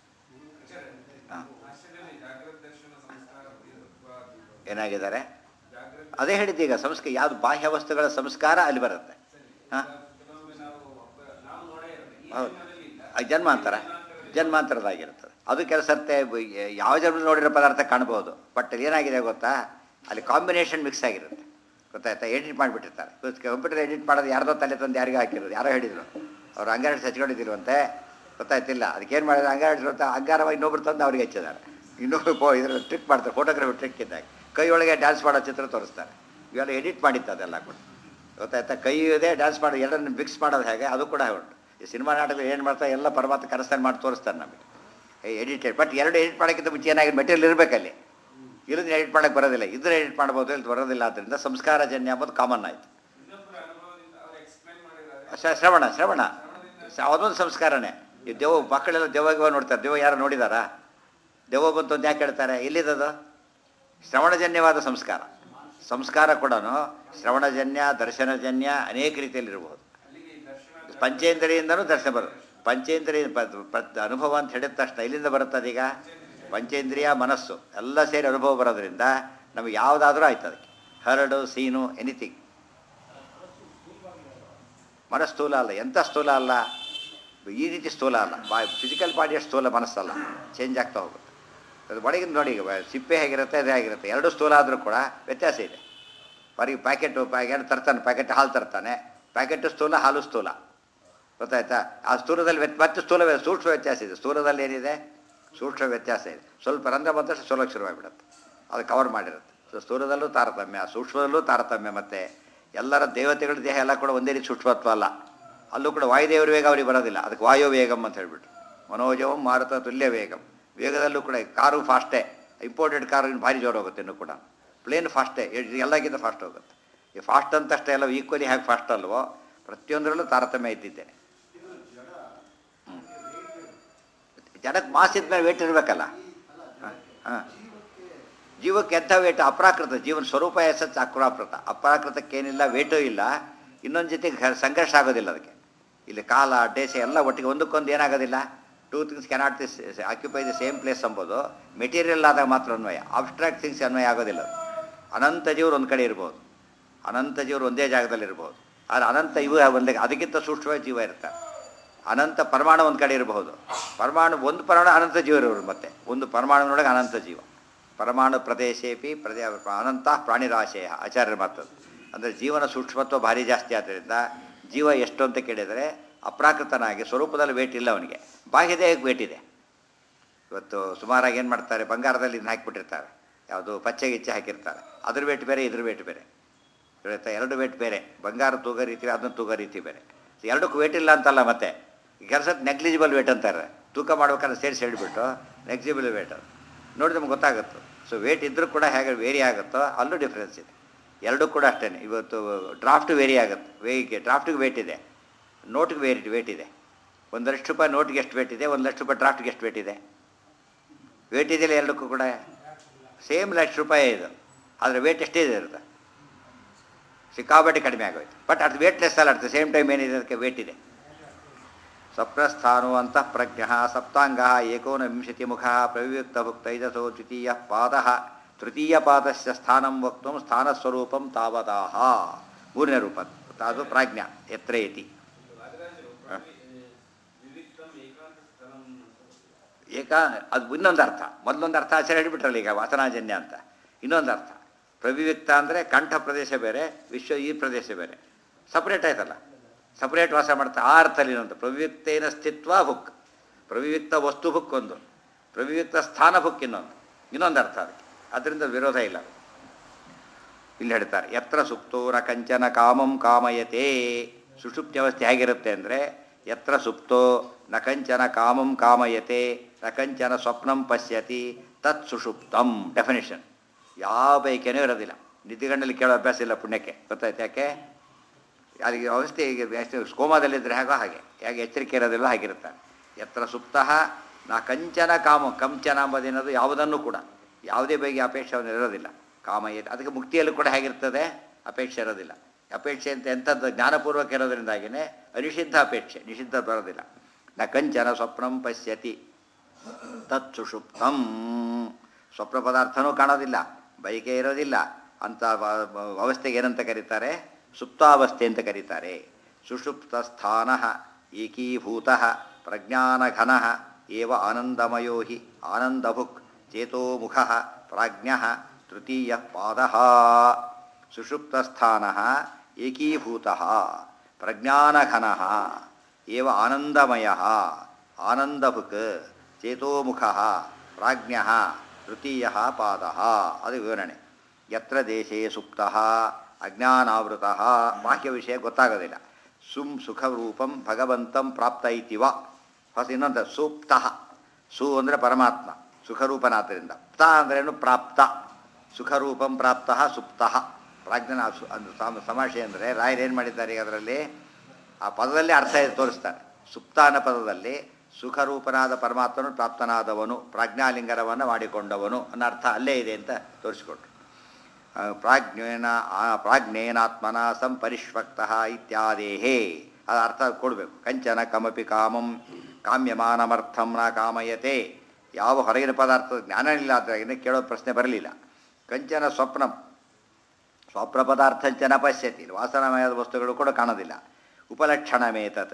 ಹಾಂ ಆಶ್ಚರ್ಯನೇ ಜಾಗ್ರತ ದರ್ಶನ ಸಂಸ್ಕಾರ ಬೀರತ್ವಾದಿ. ಏನಾಗಿದ್ದಾರೆ ಜಾಗ್ರತ ಅದೇ ಹೇಳಿದ್ದು ಈಗ ಸಂಸ್ಕಾರ ಯಾವುದು ಬಾಹ್ಯ ವಸ್ತುಗಳ ಸಂಸ್ಕಾರ ಅಲ್ಲಿ ಬರುತ್ತೆ ಹಾಂ ಕೆಲವೊಮ್ಮೆ ನಾವು ಅಪ್ಪ- ನಾವು ನೋಡೇ ಇರೋದು ಈ ಹೌದು ಜನ್ಮದಲ್ಲಿ ಇಲ್ಲ ಅದು ಜನ್ಮಾಂತರ ಜನ್ಮಾಂತರದಾಗಿರ್ತದೆ ಅದು ಕೆಲವು ಸರ್ತೆ ಬ- ಯಾವ ಜನ್ಮ ನೋಡಿರೋ ಪದಾರ್ಥ ಕಾಣ್ಬೋದು ಬಟ್ ಏನಾಗಿದೆ ಗೊತ್ತಾ ಅಲ್ಲಿ ಕಾಂಬಿನೇಷನ್ ಮಿಕ್ಸ್ ಆಗಿರುತ್ತೆ ಗೊತ್ತಾಯ್ತಾ ಎಡಿಟ್ ಮಾಡಿಬಿಟ್ಟಿರ್ತಾರೆ ಕಂಪ್ಯೂಟರ್ ಎಡಿಟ್ ಮಾಡೋದು ಯಾರ್ದೋ ತಲೆ ತಂದು ಯಾರಿಗೂ ಹಾಕಿರೋದು ಯಾರೋ ಹೇಳಿದರು ಅವ್ರು ಅಂಗಾರ ಹಚ್ಕೊಂಡಿದ್ದಿರುವಂತೆ ಗೊತ್ತಾಯ್ತಿಲ್ಲ ಅದಕ್ಕೇನು ಮಾಡಿದ್ರು ಅಂಗಾರ ಹಚ್ಚಿರುವಂತೆ ಅಂಗಾರವಾಗಿ ಇನ್ನೊಬ್ರು ತಂದು ಅವ್ರಿಗೆ ಹಚ್ಚಿದ್ದಾರೆ ಇನ್ನೊಬ್ರು ಪೋ ಇದ್ರಲ್ಲಿ ಟ್ರಿಕ್ ಮಾಡ್ತಾರೆ ಫೋಟೋಗ್ರಫಿ ಟ್ರಿಕ್ ಇದ್ದಾಗ ಕೈ ಒಳಗೆ ಡ್ಯಾನ್ಸ್ ಮಾಡೋ ಚಿತ್ರ ತೋರಿಸ್ತಾರೆ ಇವೆಲ್ಲ ಎಡಿಟ್ ಮಾಡಿತ್ತು ಅದೆಲ್ಲ ಕೂಡ ಗೊತ್ತಾಯ್ತಾ ಕೈ ಇದೆ ಡ್ಯಾನ್ಸ್ ಮಾಡೋದು ಎರಡನ್ನು ಮಿಕ್ಸ್ ಮಾಡೋದು ಹೇಗೆ ಅದು ಕೂಡ ಉಂಟು ಈ ಸಿನಿಮಾ ನಾಟಕ ಏನು ಮಾಡ್ತಾರೆ ಎಲ್ಲ ಪರಮಾತ್ಮ ಕನಸ್ತಾನೆ ಮಾಡಿ ತೋರಿಸ್ತಾರೆ ನಮಗೆ ಎಡಿಟೆಡ್ ಬಟ್ ಎರಡು ಎಡಿಟ್ ಮಾಡೋಕ್ಕಿಂತ ಮುಂಚೆ ಏನಾಗಿ ಮೆಟೀರಿಯಲ್ ಇರಬೇಕಲ್ಲಿ ಇಲ್ಲದ್ರೆ ಎಡಿಟ್ ಮಾಡೋಕ್ಕೆ ಬರೋದಿಲ್ಲ ಇದ್ರೆ ಎಡಿಟ್ ಮಾಡ್ಬೋದು ಇಲ್ಲಿ ಬರೋದಿಲ್ಲ ಆದ್ದರಿಂದ ಸಂಸ್ಕಾರಜನ್ಯ ಅಂಬೋದು ಕಾಮನ್ ಆಯಿತು ಇನ್ನೊಬ್ಬರ ಅನುಭವದಿಂದ ಅವ್ರು ಎಕ್ಸ್ಪ್ಲೈನ್ ಮಾಡಿದ್ದಾರೆ ಶ- ಶ್ರವಣ ಶ್ರವಣ ಸ- ಅದೊಂದು ಸಂಸ್ಕಾರನೇ ಈ ದೇವ ಮಕ್ಕಳೆಲ್ಲ ದೆವ್ವ ಗಿವ್ವ ನೋಡ್ತಾರೆ ದೆವ್ವ ಯಾರು ನೋಡಿದಾರಾ ದೆವ್ವ ಬಂತು ಅಂತ ಯಾಕೆ ಹೇಳ್ತಾರೆ ಎಲ್ಲಿದ್ದದು ಶ್ರವಣಜನ್ಯವಾದ ಸಂಸ್ಕಾರ ಸಂಸ್ಕಾರ ಕೂಡ ಶ್ರವಣಜನ್ಯ ದರ್ಶನಜನ್ಯ ಅನೇಕ ರೀತಿಯಲ್ಲಿ ಇರಬಹುದು ಅಲ್ಲಿಗೆ ಈ ದರ್ಶನ ಪಂಚೇಂದ್ರಿಯಿಂದನೂ ದರ್ಶನ ಬರುತ್ತೆ ಪಂಚೇಂದ್ರಿಯ ಪ- ಪ- ಅನುಭವ ಅಂತ ಹೇಳಿದ ತಕ್ಷಣ ಎಲ್ಲಿಂದ ಬರುತ್ತೆ ಅದೀಗ ಪಂಚೇಂದ್ರಿಯ ಮನಸ್ಸು ಎಲ್ಲ ಸೇರಿ ಅನುಭವ ಬರೋದ್ರಿಂದ ನಮಗೆ ಯಾವುದಾದ್ರೂ ಆಯ್ತು ಅದಕ್ಕೆ ಹರಡು ಸೀನು ಎನಿಥಿಂಗ್ ಮನ ಸ್ಥೂಲ ಅಲ್ಲ ಎಂಥ ಸ್ಥೂಲ ಅಲ್ಲ ಈ ರೀತಿ ಸ್ಥೂಲ ಅಲ್ಲ ಬಾ ಫಿಸಿಕಲ್ ಬಾಡಿ ಅಷ್ಟು ಸ್ಥೂಲ ಮನಸ್ಸಲ್ಲ ಚೇಂಜ್ ಆಗ್ತಾ ಹೋಗುತ್ತೆ ಅದು ಒಳಗಿನ ನೋಡಿ ಈಗ ಬ- ಸಿಪ್ಪೆ ಹೇಗಿರುತ್ತೆ ಅದೇ ಆಗಿರುತ್ತೆ ಎರಡು ಸ್ಥೂಲ ಆದರೂ ಕೂಡ ವ್ಯತ್ಯಾಸ ಇದೆ ಹೊರಗೆ ಪ್ಯಾಕೆಟು ಪ್ಯಾಕೆಟ್ ತರ್ತಾನೆ ಪ್ಯಾಕೆಟ್ ಹಾಲು ತರ್ತಾನೆ ಪ್ಯಾಕೆಟು ಸ್ಥೂಲ ಹಾಲು ಸ್ಥೂಲ ಗೊತ್ತಾಯ್ತಾ ಆ ಸ್ಥೂಲದಲ್ಲಿ ವ್ಯತ್ ಮತ್ತೆ ಸ್ಥೂಲ ವ್ಯ- ಸೂಕ್ಷ್ಮ ವ್ಯತ್ಯಾಸ ಇದೆ ಸ್ಥೂಲದಲ್ಲಿ ಏನಿದೆ ಸೂಕ್ಷ್ಮ ವ್ಯತ್ಯಾಸ ಇದೆ ಸ್ವಲ್ಪ ರಂಧ್ರ ಬಂದಷ್ಟು ಸ್ಥೂಲಕ್ಕೆ ಶುರುವಾಗಿಬಿಡುತ್ತೆ ಅದು ಕವರ್ ಮಾಡಿರುತ್ತೆ ಸೊ ಸ್ಥೂಲದಲ್ಲೂ ತಾರತಮ್ಯ ಸೂಕ್ಷ್ಮದಲ್ಲೂ ತಾರತಮ್ಯ ಮತ್ತು ಎಲ್ಲರ ದೇವತೆಗಳ ದೇಹ ಎಲ್ಲ ಕೂಡ ಒಂದೇ ರೀತಿ ಸೂಕ್ಷ್ಮತ್ವ ಅಲ್ಲ ಅಲ್ಲೂ ಕೂಡ ವಾಯುದೇವರ ವೇಗ ಅವ್ರಿಗೆ ಬರೋದಿಲ್ಲ ಅದಕ್ಕೆ ವಾಯು ವೇಗಂ ಅಂತ ಹೇಳ್ಬಿಟ್ಟು ಮನೋಜವಂ ಮಾರುತ ತುಲ್ಯ ವೇಗಂ ವೇಗದಲ್ಲೂ ಕೂಡ ಕಾರು ಫಾಸ್ಟೇ ಇಂಪೋರ್ಟೆಡ್ ಕಾರು ಇನ್ನು ಭಾರಿ ಜೋರು ಹೋಗುತ್ತೆ ಇನ್ನೂ ಕೂಡ ಪ್ಲೇನ್ ಫಾಸ್ಟೇ ಎಲ್ಲಕ್ಕಿಂತ ಫಾಸ್ಟ್ ಹೋಗುತ್ತೆ ಈ ಫಾಸ್ಟ್ ಅಂತಷ್ಟೇ ಎಲ್ಲ ಈಕ್ವಲಿ ಹೇಗೆ ಫಾಸ್ಟ್ ಅಲ್ವೋ ಪ್ರತಿಯೊಂದರಲ್ಲೂ ತಾರತಮ್ಯ ಇದ್ದಿದ್ದೇನೆ ಜನಕ್ಕೆ ಮಾಸ್ ಇದ್ಮೇಲೆ ವೇಟ್ ಇರಬೇಕಲ್ಲ ಹಾಂ ಜೀವಕ್ಕೆ ಎಂಥ ವೇಟ್ ಅಪ್ರಾಕೃತ ಜೀವನ ಸ್ವರೂಪ ಎಸತ್ ಅಪ್ರಾಕೃತ ಅಪ್ರಾಕೃತಕ್ಕೇನಿಲ್ಲ ವೇಟೂ ಇಲ್ಲ ಇನ್ನೊಂದು ಜೊತೆ ಘ- ಸಂಘರ್ಷ ಆಗೋದಿಲ್ಲ ಅದಕ್ಕೆ ಇಲ್ಲಿ ಕಾಲ ಡೇಸೆ ಎಲ್ಲ ಒಟ್ಟಿಗೆ ಒಂದಕ್ಕೊಂದು ಏನಾಗೋದಿಲ್ಲ two things cannot this occupy the same place ಎಂಬುದು ಮೆಟೀರಿಯಲ್ ಆದಾಗ ಮಾತ್ರ ಅನ್ವಯ ಅಬ್ಸ್ಟ್ರಾಕ್ಟ್ ಥಿಂಗ್ಸ್ ಅನ್ವಯ ಆಗೋದಿಲ್ಲ ಅದು. ಅನಂತ ಜೀವರು ಒಂದು ಕಡೆ ಇರ್ಬೋದು ಅನಂತ ಜೀವರು ಒಂದೇ ಜಾಗದಲ್ಲಿ ಇರ್ಬೋದು ಆದರೆ ಅನಂತ ಇವು ಒಂದೇ ಅದಕ್ಕಿಂತ ಸೂಕ್ಷ್ಮವಾಗಿ ಜೀವ ಇರ್ತಾರೆ ಅನಂತ ಪರಮಾಣು ಒಂದು ಕಡೆ ಇರಬಹುದು ಪರಮಾಣು ಒಂದು ಪರಮಾಣು ಅನಂತ ಜೀವರಿವರು ಮತ್ತೆ ಒಂದು ಪರಮಾಣುವಿನೊಳಗೆ ಅನಂತ ಜೀವ ಪರಮಾಣು ಪ್ರದೇಶೇಪಿ ಪ್ರದೇ ಅನಂತ ಪ್ರಾಣಿರಾಶಯ ಆಚಾರ್ಯರ ಮಾತದ್ದು ಅಂದರೆ ಜೀವನ ಸೂಕ್ಷ್ಮತ್ವ ಭಾರಿ ಜಾಸ್ತಿ ಆದ್ದರಿಂದ ಜೀವ ಎಷ್ಟು ಅಂತ ಕೇಳಿದರೆ ಅಪ್ರಾಕೃತನಾಗಿ ಸ್ವರೂಪದಲ್ಲಿ ವೇಟ್ ಇಲ್ಲ ಅವನಿಗೆ ಬಾಹ್ಯ ದೇಹಕ್ಕೆ ವೇಟ್ ಇದೆ ಇವತ್ತು ಸುಮಾರಾಗಿ ಏನು ಮಾಡ್ತಾರೆ ಬಂಗಾರದಲ್ಲಿ ಇದನ್ನ ಹಾಕಿಬಿಟ್ಟಿರ್ತಾರೆ ಯಾವುದು ಪಚ್ಚೆ ಗಿಚ್ಚೆ ಹಾಕಿರ್ತಾರೆ ಅದ್ರ ವೇಟ್ ಬೇರೆ ಇದ್ರ ವೇಟ್ ಬೇರೆ ಇವತ್ತು ಎರಡು ವೇಟ್ ಬೇರೆ ಬಂಗಾರ ತೂಗ ರೀತಿ ಅದನ್ನು ತೂಗ ರೀತಿ ಬೇರೆ ಎರಡಕ್ಕೂ ವೇಟ್ ಇಲ್ಲ ಅಂತಲ್ಲ ಮತ್ತೆ ಕೆಲಸ ನೆಗ್ಲಿಜಿಬಲ್ ವೇಟ್ ಅಂತಾರೆ ತೂಕ ಮಾಡ್ಬೇಕಾದ್ರೆ ಸೇರಿಸಿ ಹೇಳಿಬಿಟ್ಟು ನೆಗ್ಲಿಜಿಬಲ್ ವೇಟ್ ಅದು ನೋಡಿ ನಮ್ಗೆ ಗೊತ್ತಾಗುತ್ತೆ ಸೊ ವೇಟ್ ಇದ್ದರೂ ಕೂಡ ಹೇಗೆ ವೇರಿ ಆಗುತ್ತೋ ಅಲ್ಲೂ ಡಿಫ್ರೆನ್ಸ್ ಇದೆ ಎರಡೂ ಕೂಡ ಅಷ್ಟೇ ಇವತ್ತು ಡ್ರಾಫ್ಟ್ ವೇರಿ ಆಗುತ್ತೆ ವೇಗೆ ಡ್ರಾಫ್ಟಿಗೆ ವೇಟ್ ಇದೆ ನೋಟ್ಗೆ ವೇರಿ ವೇಟ್ ಇದೆ ಒಂದು ಲಕ್ಷ ರೂಪಾಯಿ ನೋಟ್ಗೆ ಎಷ್ಟು ವೇಟ್ ಇದೆ ಒಂದು ಲಕ್ಷ ರೂಪಾಯಿ ಡ್ರಾಫ್ಟ್ಗೆ ಎಷ್ಟು ವೇಟ್ ಇದೆ ವೇಟ್ ಇದೆಯಲ್ಲ ಎರಡಕ್ಕೂ ಕೂಡ ಸೇಮ್ ಲಕ್ಷ ರೂಪಾಯಿ ಇದು ಆದರೆ ವೇಟ್ ಎಷ್ಟೇ ಇದೆ ಇರುತ್ತೆ ಸಿಕ್ಕಾಪಟ್ಟೆ ಕಡಿಮೆ ಆಗೋಯ್ತು ಬಟ್ ಅದು ವೇಟ್ಲೆಸ್ ಅಲ್ಲ ಅಟ್ ದ ಸೇಮ್ ಟೈಮ್ ಏನಿದೆ ಅದಕ್ಕೆ ವೇಟ್ ಇದೆ ಸ್ವಪ್ನಸ್ಥಾನೋ ಅಂತಃ ಪ್ರಜ್ಞ ಸಪ್ತಾಂಗ ಏಕೋನವಿಂಶತಿ ಮುಖ ಪ್ರವಿಯುಕ್ತ ಭುಕ್ತೈದಸೋ ದ್ವಿತೀಯ ಪಾದ ತೃತೀಯ ಪಾದಸ್ಯ ಸ್ಥಾನಂ ವಕ್ತು ಸ್ಥಾನಸ್ವರೂಪಂ ತಾವದಾಹ ಮೂರನೇ ರೂಪ ಅದು ಪ್ರಾಜ್ಞ ಎತ್ರ ಇತಿ ರಾಜರಾಜರು ಪ್ರವಿ- ವಿವಿಕ್ತಂ ಏಕಾಂತ ಸ್ಥಳಂ ಅಂತ. ಏಕ ಅದು ಇನ್ನೊಂದು ಅರ್ಥ ಮೊದಲೊಂದು ಅರ್ಥ ಆಚಾರ್ಯ ಹೇಳಿಬಿಟ್ರಲ್ಲ ಈಗ ವಾಸನಾಜನ್ಯ ಅಂತ ಇನ್ನೊಂದು ಅರ್ಥ ಪ್ರವಿವಿಕ್ತ ಅಂದರೆ ಕಂಠ ಪ್ರದೇಶ ಬೇರೆ ವಿಶ್ವ ಈ ಪ್ರದೇಶ ಬೇರೆ ಸಪ್ರೇಟ್ ಆಯ್ತಲ್ಲ ಸಪ್ರೇಟ್ ವಾಸ ಮಾಡ್ತಾ ಆ ಅರ್ಥದಲ್ಲಿ ಇನ್ನೊಂದು ಪ್ರವಿವಿಕ್ತೇನ ಸ್ಥಿತ್ವ ಭುಕ್ ಪ್ರವಿವಿಕ್ತ ವಸ್ತು ಭುಕ್ ಒಂದು ಪ್ರವಿವಿಕ್ತ ಸ್ಥಾನ ಭುಕ್ ಇನ್ನೊಂದು ಇನ್ನೊಂದು ಅರ್ಥ ಅದಕ್ಕೆ ಅದರಿಂದ ವಿರೋಧ ಇಲ್ಲ ಇಲ್ಲಿ ಹೇಳ್ತಾರೆ ಎತ್ರ ಸುಪ್ತೋ ನ ಕಂಚನ ಕಾಮಂ ಕಾಮಯತೆ ಸುಷುಪ್ತಿ ಅವಸ್ಥೆ ಹೇಗಿರುತ್ತೆ ಅಂದರೆ ಎತ್ರ ಸುಪ್ತೋ ನ ಕಂಚನ ಕಾಮಂ ಕಾಮಯತೆ ನ ಕಂಚನ ಸ್ವಪ್ನಂ ಪಶ್ಯತಿ ತತ್ ಸುಷುಪ್ತಂ ಡೆಫಿನೇಷನ್ ಯಾವ ಬೈಕೇನೂ ಇರೋದಿಲ್ಲ ನಿದ್ದಿಗಣ್ಣಲ್ಲಿ ಕೇಳೋ ಅಭ್ಯಾಸ ಇಲ್ಲ ಪುಣ್ಯಕ್ಕೆ ಗೊತ್ತಾಯ್ತು ಯಾಕೆ ಅದಕ್ಕೆ ಅವಸ್ಥೆ ಈಗ ಎಷ್ಟು ಕೋಮಾದಲ್ಲಿದ್ದರೆ ಹೇಗೋ ಹಾಗೆ ಹೇಗೆ ಎಚ್ಚರಿಕೆ ಇರೋದಿಲ್ಲ ಹಾಗಿರ್ತಾರೆ ಎತ್ರ ಸುಪ್ತ ನಾ ಕಂಚನ ಕಾಮ ಕಂಚನ ಎಂಬುದೇನದು ಯಾವುದನ್ನು ಕೂಡ ಯಾವುದೇ ಬಗೆಯ ಅಪೇಕ್ಷೆ ಅವನು ಇರೋದಿಲ್ಲ ಕಾಮ ಏ- ಅದಕ್ಕೆ ಮುಕ್ತಿಯಲ್ಲೂ ಕೂಡ ಹೇಗಿರ್ತದೆ ಅಪೇಕ್ಷೆ ಇರೋದಿಲ್ಲ ಅಪೇಕ್ಷೆ ಅಂತ ಎಂಥದ್ದು ಜ್ಞಾನಪೂರ್ವಕ ಇರೋದ್ರಿಂದಾಗಿಯೇ ಅನಿಷಿದ್ಧ ಅಪೇಕ್ಷೆ ನಿಷಿದ್ಧ ಬರೋದಿಲ್ಲ ನ ಕಂಚನ ಸ್ವಪ್ನಂ ಪಶ್ಯತಿ ತತ್ ಸುಷುಪ್ತಂ ಸ್ವಪ್ನ ಪದಾರ್ಥನೂ ಕಾಣೋದಿಲ್ಲ ಬೈಕೆ ಇರೋದಿಲ್ಲ ಅಂತ ವ- ವ- ಅವಸ್ಥೆಗೆ ಏನಂತ ಕರೀತಾರೆ ಸುಪ್ತಾವಸ್ಥೆ ಅಂತ ಕರೀತಾರೆ ಸುಷುಪ್ತ ಸ್ಥಾನ ಏಕೀಭೂತ ಪ್ರಜ್ಞಾನಘನ ಏವ ಆನಂದಮಯೋ ಹಿ ಆನಂದಭುಕ್ ಚೇತೋಮುಖ ಪ್ರಾಜ್ಞ ತೃತೀಯ ಪಾದ ಸುಷುಪ್ತಸ್ಥಾನ ಏಕೀಭೂತ ಪ್ರಜ್ಞಾನಘನ ಏವ ಆನಂದಮಯ ಆನಂದಭುಕ್ ಚೇತೋಮುಖ ಪ್ರಾಜ್ಞ ತೃತೀಯ ಪಾದ ಅದು ವಿವರಣೆ ಯತ್ರ ದೇಶೇ ಸುಪ್ತ ಅಜ್ಞಾನಾವೃತ ಬಾಹ್ಯ ವಿಷಯ ಗೊತ್ತಾಗೋದಿಲ್ಲ ಸುಂ ಸುಖರೂಪಂ ಭಗವಂತಂ ಪ್ರಾಪ್ತ ಇತಿವ ಹೊಸ ಇನ್ನೊಂದು ಸೂಪ್ತ ಸು ಅಂದರೆ ಪರಮಾತ್ಮ ಸುಖರೂಪನಾದ್ದರಿಂದ ಪ್ತ ಅಂದ್ರೇನು ಪ್ರಾಪ್ತ ಸುಖರೂಪಂ ಪ್ರಾಪ್ತ ಸುಪ್ತ ಪ್ರಾಜ್ಞನ ಸು ಅದು ಸಮ- ಸಮಾಷೆ ಅಂದರೆ ರಾಯರೇನು ಮಾಡಿದ್ದಾರೆ ಈಗ ಅದರಲ್ಲಿ ಆ ಪದದಲ್ಲಿ ಅರ್ಥ ತೋರಿಸ್ತಾರೆ ಸುಪ್ತ ಅನ್ನೋ ಪದದಲ್ಲಿ ಸುಖರೂಪನಾದ ಪರಮಾತ್ಮನು ಪ್ರಾಪ್ತನಾದವನು ಪ್ರಾಜ್ಞಾಲಿಂಗರವನ್ನು ಮಾಡಿಕೊಂಡವನು ಅನ್ನೋ ಅರ್ಥ ಅಲ್ಲೇ ಇದೆ ಅಂತ ತೋರಿಸಿಕೊಟ್ರು ಆ, ಪ್ರಾಜ್ಞೇನ ಆ, ಪ್ರಾಜ್ಞೇನಾತ್ಮನ ಸಂಪರಿಷ್ವಕ್ತ ಇತ್ಯಾದೇಹೇ ಅದು ಅರ್ಥ ಕೊಡಬೇಕು ಕಂಚನ ಕಮಪಿ ಕಾಮಂ ಕಾಮ್ಯಮಾನಮರ್ಥಂ ನ ಕಾಮಯತೆ ಯಾವ ಹೊರಗಿನ ಪದಾರ್ಥದ ಜ್ಞಾನ ಇಲ್ಲ ಆದ್ರಾಗಿನ ಕೇಳೋ ಪ್ರಶ್ನೆ ಬರಲಿಲ್ಲ ಕಂಚನ ಸ್ವಪ್ನಂ ಸ್ವಪ್ನ ಪದಾರ್ಥಂಚನ ಪಶ್ಯತಿ ಇಲ್ಲಿ ವಾಸನಮಯದ ವಸ್ತುಗಳು ಕೂಡ ಕಾಣೋದಿಲ್ಲ ಉಪಲಕ್ಷಣಮೇತತ್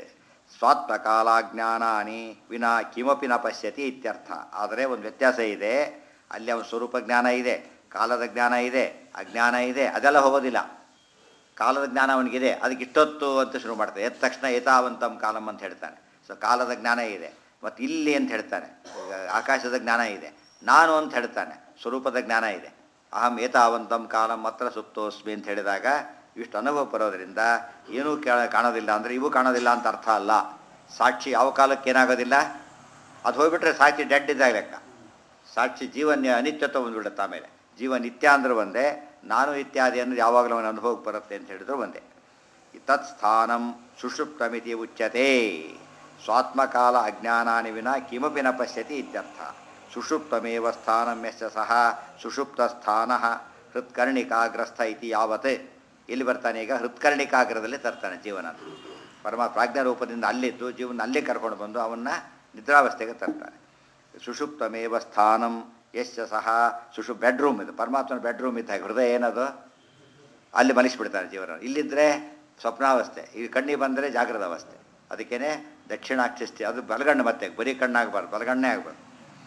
ಸ್ವಾತ್ಮಕಾಲಾಜ್ಞಾನಾನಿ ವಿನಾ ಕಿಮಪಿ ನ ಪಶ್ಯತಿ ಇತ್ಯರ್ಥ ಆದರೆ ಒಂದು ವ್ಯತ್ಯಾಸ ಇದೆ ಅಲ್ಲಿ ಅವನ ಸ್ವರೂಪ ಜ್ಞಾನ ಇದೆ ಕಾಲದ ಜ್ಞಾನ ಇದೆ ಅಜ್ಞಾನ ಇದೆ ಅದೆಲ್ಲ ಹೋಗೋದಿಲ್ಲ ಕಾಲದ ಜ್ಞಾನ ಅವನಿಗಿದೆ ಅದಕ್ಕೆ ಇಷ್ಟೊತ್ತು ಅಂತ ಶುರು ಮಾಡ್ತಾನೆ ಎದ್ದ ತಕ್ಷಣ ಏತಾವಂತಂ ಕಾಲಂ ಅಂತ ಹೇಳ್ತಾನೆ ಸೊ ಕಾಲದ ಜ್ಞಾನ ಇದೆ ಮತ್ತು ಇಲ್ಲಿ ಅಂತ ಹೇಳ್ತಾನೆ ಈಗ ಆಕಾಶದ ಜ್ಞಾನ ಇದೆ ನಾನು ಅಂತ ಹೇಳ್ತಾನೆ ಸ್ವರೂಪದ ಜ್ಞಾನ ಇದೆ ಅಹಂ ಏತಾವಂತಂ ಕಾಲಂ ಮಾತ್ರ ಸುಪ್ತೋಸ್ಮಿ ಅಂತ ಹೇಳಿದಾಗ ಇಷ್ಟು ಅನುಭವ ಬರೋದ್ರಿಂದ ಏನೂ ಕೇಳ ಕಾಣೋದಿಲ್ಲ ಅಂದರೆ ಇವು ಕಾಣೋದಿಲ್ಲ ಅಂತ ಅರ್ಥ ಅಲ್ಲ ಸಾಕ್ಷಿ ಯಾವ ಕಾಲಕ್ಕೆ ಏನಾಗೋದಿಲ್ಲ ಅದು ಹೋಗ್ಬಿಟ್ರೆ ಸಾಕ್ಷಿ ಡೆಡ್ ಇದ್ದಾಗ ಲೆಕ್ಕ ಸಾಕ್ಷಿ ಜೀವನ ಅನಿತ್ಯತ್ವ ಬಂದ್ಬಿಡುತ್ತೆ ಆಮೇಲೆ ಜೀವ ನಿತ್ಯ ಅಂದ್ರೆ ಒಂದೇ ನಾನು ಇತ್ಯಾದಿ ಅನ್ನೋದು ಯಾವಾಗಲೂ ಅವನ ಅನುಭವಕ್ಕೆ ಬರುತ್ತೆ ಅಂತ ಹೇಳಿದ್ರು ಒಂದೇ ತತ್ ಸ್ಥಾನಂ ಸುಷುಪ್ತಮಿತಿ ಉಚ್ಯತೆ ಸ್ವಾತ್ಮಕಾಲ ಅಜ್ಞಾನಾನಿ ವಿನ ಕಿಮಪಿ ನ ಪಶ್ಯತಿ ಇತ್ಯರ್ಥ ಸುಷುಪ್ತಮೇವ ಸ್ಥಾನಂ ಯಶ್ಚ ಸಹ ಸುಷುಪ್ತ ಸ್ಥಾನ ಹೃತ್ಕರ್ಣಿಕಾಗ್ರಸ್ಥ ಇತಿ ಯಾವತ್ ಇಲ್ಲಿ ಬರ್ತಾನೆ ಈಗ ಹೃತ್ಕರ್ಣಿಕಾಗ್ರದಲ್ಲಿ ತರ್ತಾನೆ ಜೀವನ ಪರಮ ಪ್ರಾಜ್ಞಾ ರೂಪದಿಂದ ಅಲ್ಲಿದ್ದು ಜೀವನ ಅಲ್ಲೇ ಕರ್ಕೊಂಡು ಬಂದು ಅವನ್ನ ನಿದ್ರಾವಸ್ಥೆಗೆ ತರ್ತಾನೆ ಸುಷುಪ್ತಮೇವ ಸ್ಥಾನಂ ಯಶ್ಚ ಸಹ ಸುಷು ಬೆಡ್ರೂಮ್ ಇದು ಪರಮಾತ್ಮನ ಬೆಡ್ರೂಮ್ ಇದ್ದಾಗ ಹೃದಯ ಏನದು ಅಲ್ಲಿ ಮಲಗಿಸ್ಬಿಡ್ತಾರೆ ಜೀವನ ಇಲ್ಲಿದ್ದರೆ ಸ್ವಪ್ನಾವಸ್ಥೆ ಈ ಕಣ್ಣಿಗೆ ಬಂದರೆ ಜಾಗೃತ ಅವಸ್ಥೆ ಅದಕ್ಕೇನೆ ದಕ್ಷಿಣಾಕ್ಷಿಸ್ತಿ ಅದು ಬಲಗಣ್ಣು ಮತ್ತೆ ಬರೀ ಕಣ್ಣಾಗಬಾರ್ದು ಬಲಗಣ್ಣೇ ಆಗಬಾರ್ದು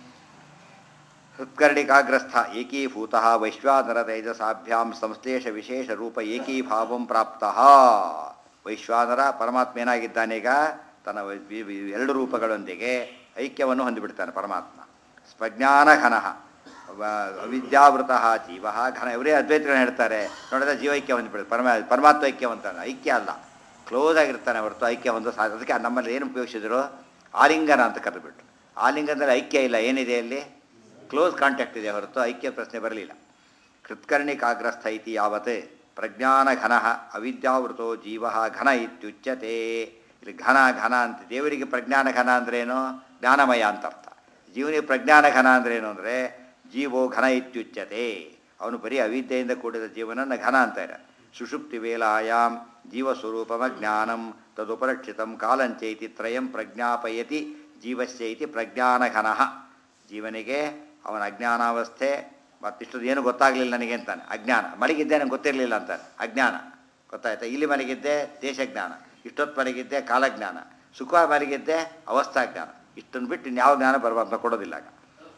ಹೃತ್ಕರ್ಣಿಕಾಗ್ರಸ್ಥ ಏಕೀಭೂತ ವೈಶ್ವಾನರ ತೈಜಸಾಭ್ಯಾಂ ಸಂಶ್ಲೇಷ ವಿಶೇಷ ರೂಪ ಏಕೀಭಾವಂ ಪ್ರಾಪ್ತ ವೈಶ್ವಾನರ ಪರಮಾತ್ಮ ಏನಾಗಿದ್ದಾನೀಗ ತನ್ನ ವಿ- ವಿ- ವಿ- ಎರಡು ರೂಪಗಳೊಂದಿಗೆ ಐಕ್ಯವನ್ನು ಹೊಂದಿಬಿಡ್ತಾನೆ ಪರಮಾತ್ಮ ಸ್ವಜ್ಞಾನಘನ ವ- ಅವಿದ್ಯಾವೃತ ಜೀವ ಘನ ಇವರೇ ಅದ್ವೈತಗಳನ್ನ ಹೇಳ್ತಾರೆ ನೋಡಿದ್ರೆ ಜೀವೈಕ್ಯ ಹೊಂದ್ಬಿಡುತ್ತೆ ಪರಮ ಪರಮಾತ್ಮ ಐಕ್ಯ ಹೊಂತಾನೆ ಐಕ್ಯ ಅಲ್ಲ ಕ್ಲೋಸ್ ಆಗಿರ್ತಾನೆ ಹೊರತು ಐಕ್ಯ ಹೊಂದೋ ಸಾಧ್ಯ ಅದಕ್ಕೆ ನಮ್ಮಲ್ಲಿ ಏನು ಉಪಯೋಗಿಸಿದ್ರು ಆಲಿಂಗನ ಅಂತ ಕರೆದುಬಿಟ್ರು ಆಲಿಂಗನದಲ್ಲಿ ಐಕ್ಯ ಇಲ್ಲ ಏನಿದೆ ಅಲ್ಲಿ ಕ್ಲೋಸ್ ಕಾಂಟ್ಯಾಕ್ಟ್ ಇದೆ ಹೊರತು ಐಕ್ಯ ಪ್ರಶ್ನೆ ಬರಲಿಲ್ಲ ಕೃತ್ಕರ್ಣಿಕಾಗ್ರಸ್ಥ ಇತಿ ಯಾವತ್ ಪ್ರಜ್ಞಾನಘನ ಅವಿದ್ಯಾವೃತೋ ಜೀವ ಘನ ಇತ್ಯುಚ್ಯತೆ ಇಲ್ಲಿ ಘನ ಘನ ಅಂತ ದೇವರಿಗೆ ಪ್ರಜ್ಞಾನ ಘನ ಅಂದ್ರೇನು ಜ್ಞಾನಮಯ ಅಂತ ಅರ್ಥ ಜೀವನಿಗೆ ಪ್ರಜ್ಞಾನ ಘನ ಅಂದ್ರೇನು ಅಂದರೆ ಜೀವೋ ಘನ ಇತ್ಯುಚ್ಯತೆ ಅವನು ಬರೀ ಅವಿದ್ಯೆಯಿಂದ ಕೂಡಿದ ಜೀವನನ ಘನ ಅಂತಾರೆ ಸುಷುಪ್ತಿ ವೇಲಾಯಾಮ್ ಜೀವಸ್ವರೂಪಮ ಜ್ಞಾನಂ ತದುಪರಕ್ಷಿತಂ ಕಾಲಂಚೈತಿ ತ್ರಯಂ ಪ್ರಜ್ಞಾಪಯತಿ ಜೀವಸ್ಯ ಇತಿ ಪ್ರಜ್ಞಾನಘನಃ ಜೀವನಿಗೆ ಅವನ ಅಜ್ಞಾನಾವಸ್ಥೆ ಮತ್ತಿಷ್ಟು ಏನು ಗೊತ್ತಾಗಲಿಲ್ಲ ನನಗೆ ಅಂತಾನೆ ಅಜ್ಞಾನ ಮಲಗಿದ್ದೆ ನನಗೆ ಗೊತ್ತಿರಲಿಲ್ಲ ಅಂತಾನೆ ಅಜ್ಞಾನ ಗೊತ್ತಾಯ್ತಾ ಇಲ್ಲಿ ಮಲಗಿದ್ದೆ ದೇಶಜ್ಞಾನ ಇಷ್ಟೊತ್ತು ಮಲಗಿದ್ದೆ ಕಾಲಜ್ಞಾನ ಸುಖ ಮಲಗಿದ್ದೆ ಅವಸ್ಥಾಜ್ಞಾನ ಇಷ್ಟನ್ನು ಬಿಟ್ಟು ಇನ್ಯಾವ ಜ್ಞಾನ ಬರಬಾರ್ದು ಕೊಡೋದಿಲ್ಲ ಆಗ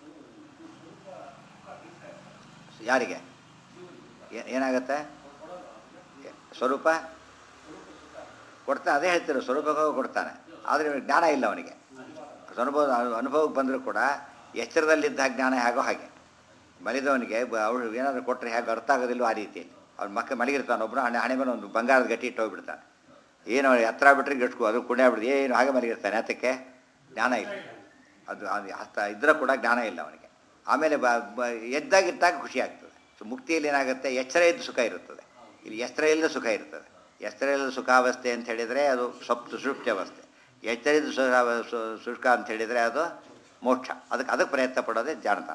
ಯಾರಿಗೆ ಏ- ಏನಾಗತ್ತೆ ಏ- ಸ್ವರೂಪ ಕೊಡ್ತಾನೆ ಅದೇ ಹೇಳ್ತಿರೋ ಸ್ವರೂಪಕ್ಕಾಗಿ ಕೊಡ್ತಾನೆ ಆದರೆ ಇವ್ನಿಗೆ ಜ್ಞಾನ ಇಲ್ಲ ಅವನಿಗೆ ಅನುಭವ ಅನುಭವಕ್ಕೆ ಬಂದರೂ ಕೂಡ ಎಚ್ಚರದಲ್ಲಿದ್ದ ಜ್ಞಾನ ಹೇಗೋ ಹಾಗೆ ಮಲಿದವನಿಗೆ ಅವಳು ಏನಾದರೂ ಕೊಟ್ಟರೆ ಹೇಗೆ ಅರ್ಥ ಆಗೋದಿಲ್ಲೋ ಆ ರೀತಿ ಅವ್ನ ಮಕ್ಕ ಮಲಗಿರ್ತಾನೆ ಒಬ್ಬನು ಹಣೆ ಹಣೆ ಮೇಲೆ ಒಂದು ಬಂಗಾರದ ಗಟ್ಟಿ ಇಟ್ಟು ಹೋಗ್ಬಿಡ್ತಾನೆ ಏನು ಅವ್ನು ಎತ್ತರ ಬಿಟ್ಟರೆ ಗಟ್ಕು ಅದು ಕುಣೆ ಬಿಡ್ದು ಏನು ಹಾಗೆ ಮಲಗಿರ್ತಾನೆ ಅದಕ್ಕೆ ಜ್ಞಾನ ಇಲ್ಲ ಅದು ಅದು ಹಸ್ತ ಇದ್ರೆ ಕೂಡ ಜ್ಞಾನ ಇಲ್ಲ ಅವನಿಗೆ ಆಮೇಲೆ ಬ ಬ- ಎದ್ದಾಗಿದ್ದಾಗ ಖುಷಿ ಆಗ್ತದೆ ಸೊ ಮುಕ್ತಿಯಲ್ಲಿ ಏನಾಗುತ್ತೆ ಎಚ್ಚರ ಇದ್ದು ಸುಖ ಇರುತ್ತದೆ ಇಲ್ಲಿ ಎಚ್ಚರ ಇಲ್ಲದ ಸುಖ ಇರ್ತದೆ ಎಚ್ಚರ ಇಲ್ಲದ ಸುಖಾವಸ್ಥೆ ಅಂತ ಹೇಳಿದರೆ ಅದು ಸ್ವಲ್ಪ ಸುಷುಪ್ತಿ ಅವಸ್ಥೆ ಎಚ್ಚರ ಇದ್ದು ಸುಖ ಸು- ಸುಖ ಅಂತ ಹೇಳಿದರೆ ಅದು ಮೋಕ್ಷ ಅದಕ್ಕೆ ಅದಕ್ಕೆ ಪ್ರಯತ್ನ ಪಡೋದೇ ಜಾಣತಾನ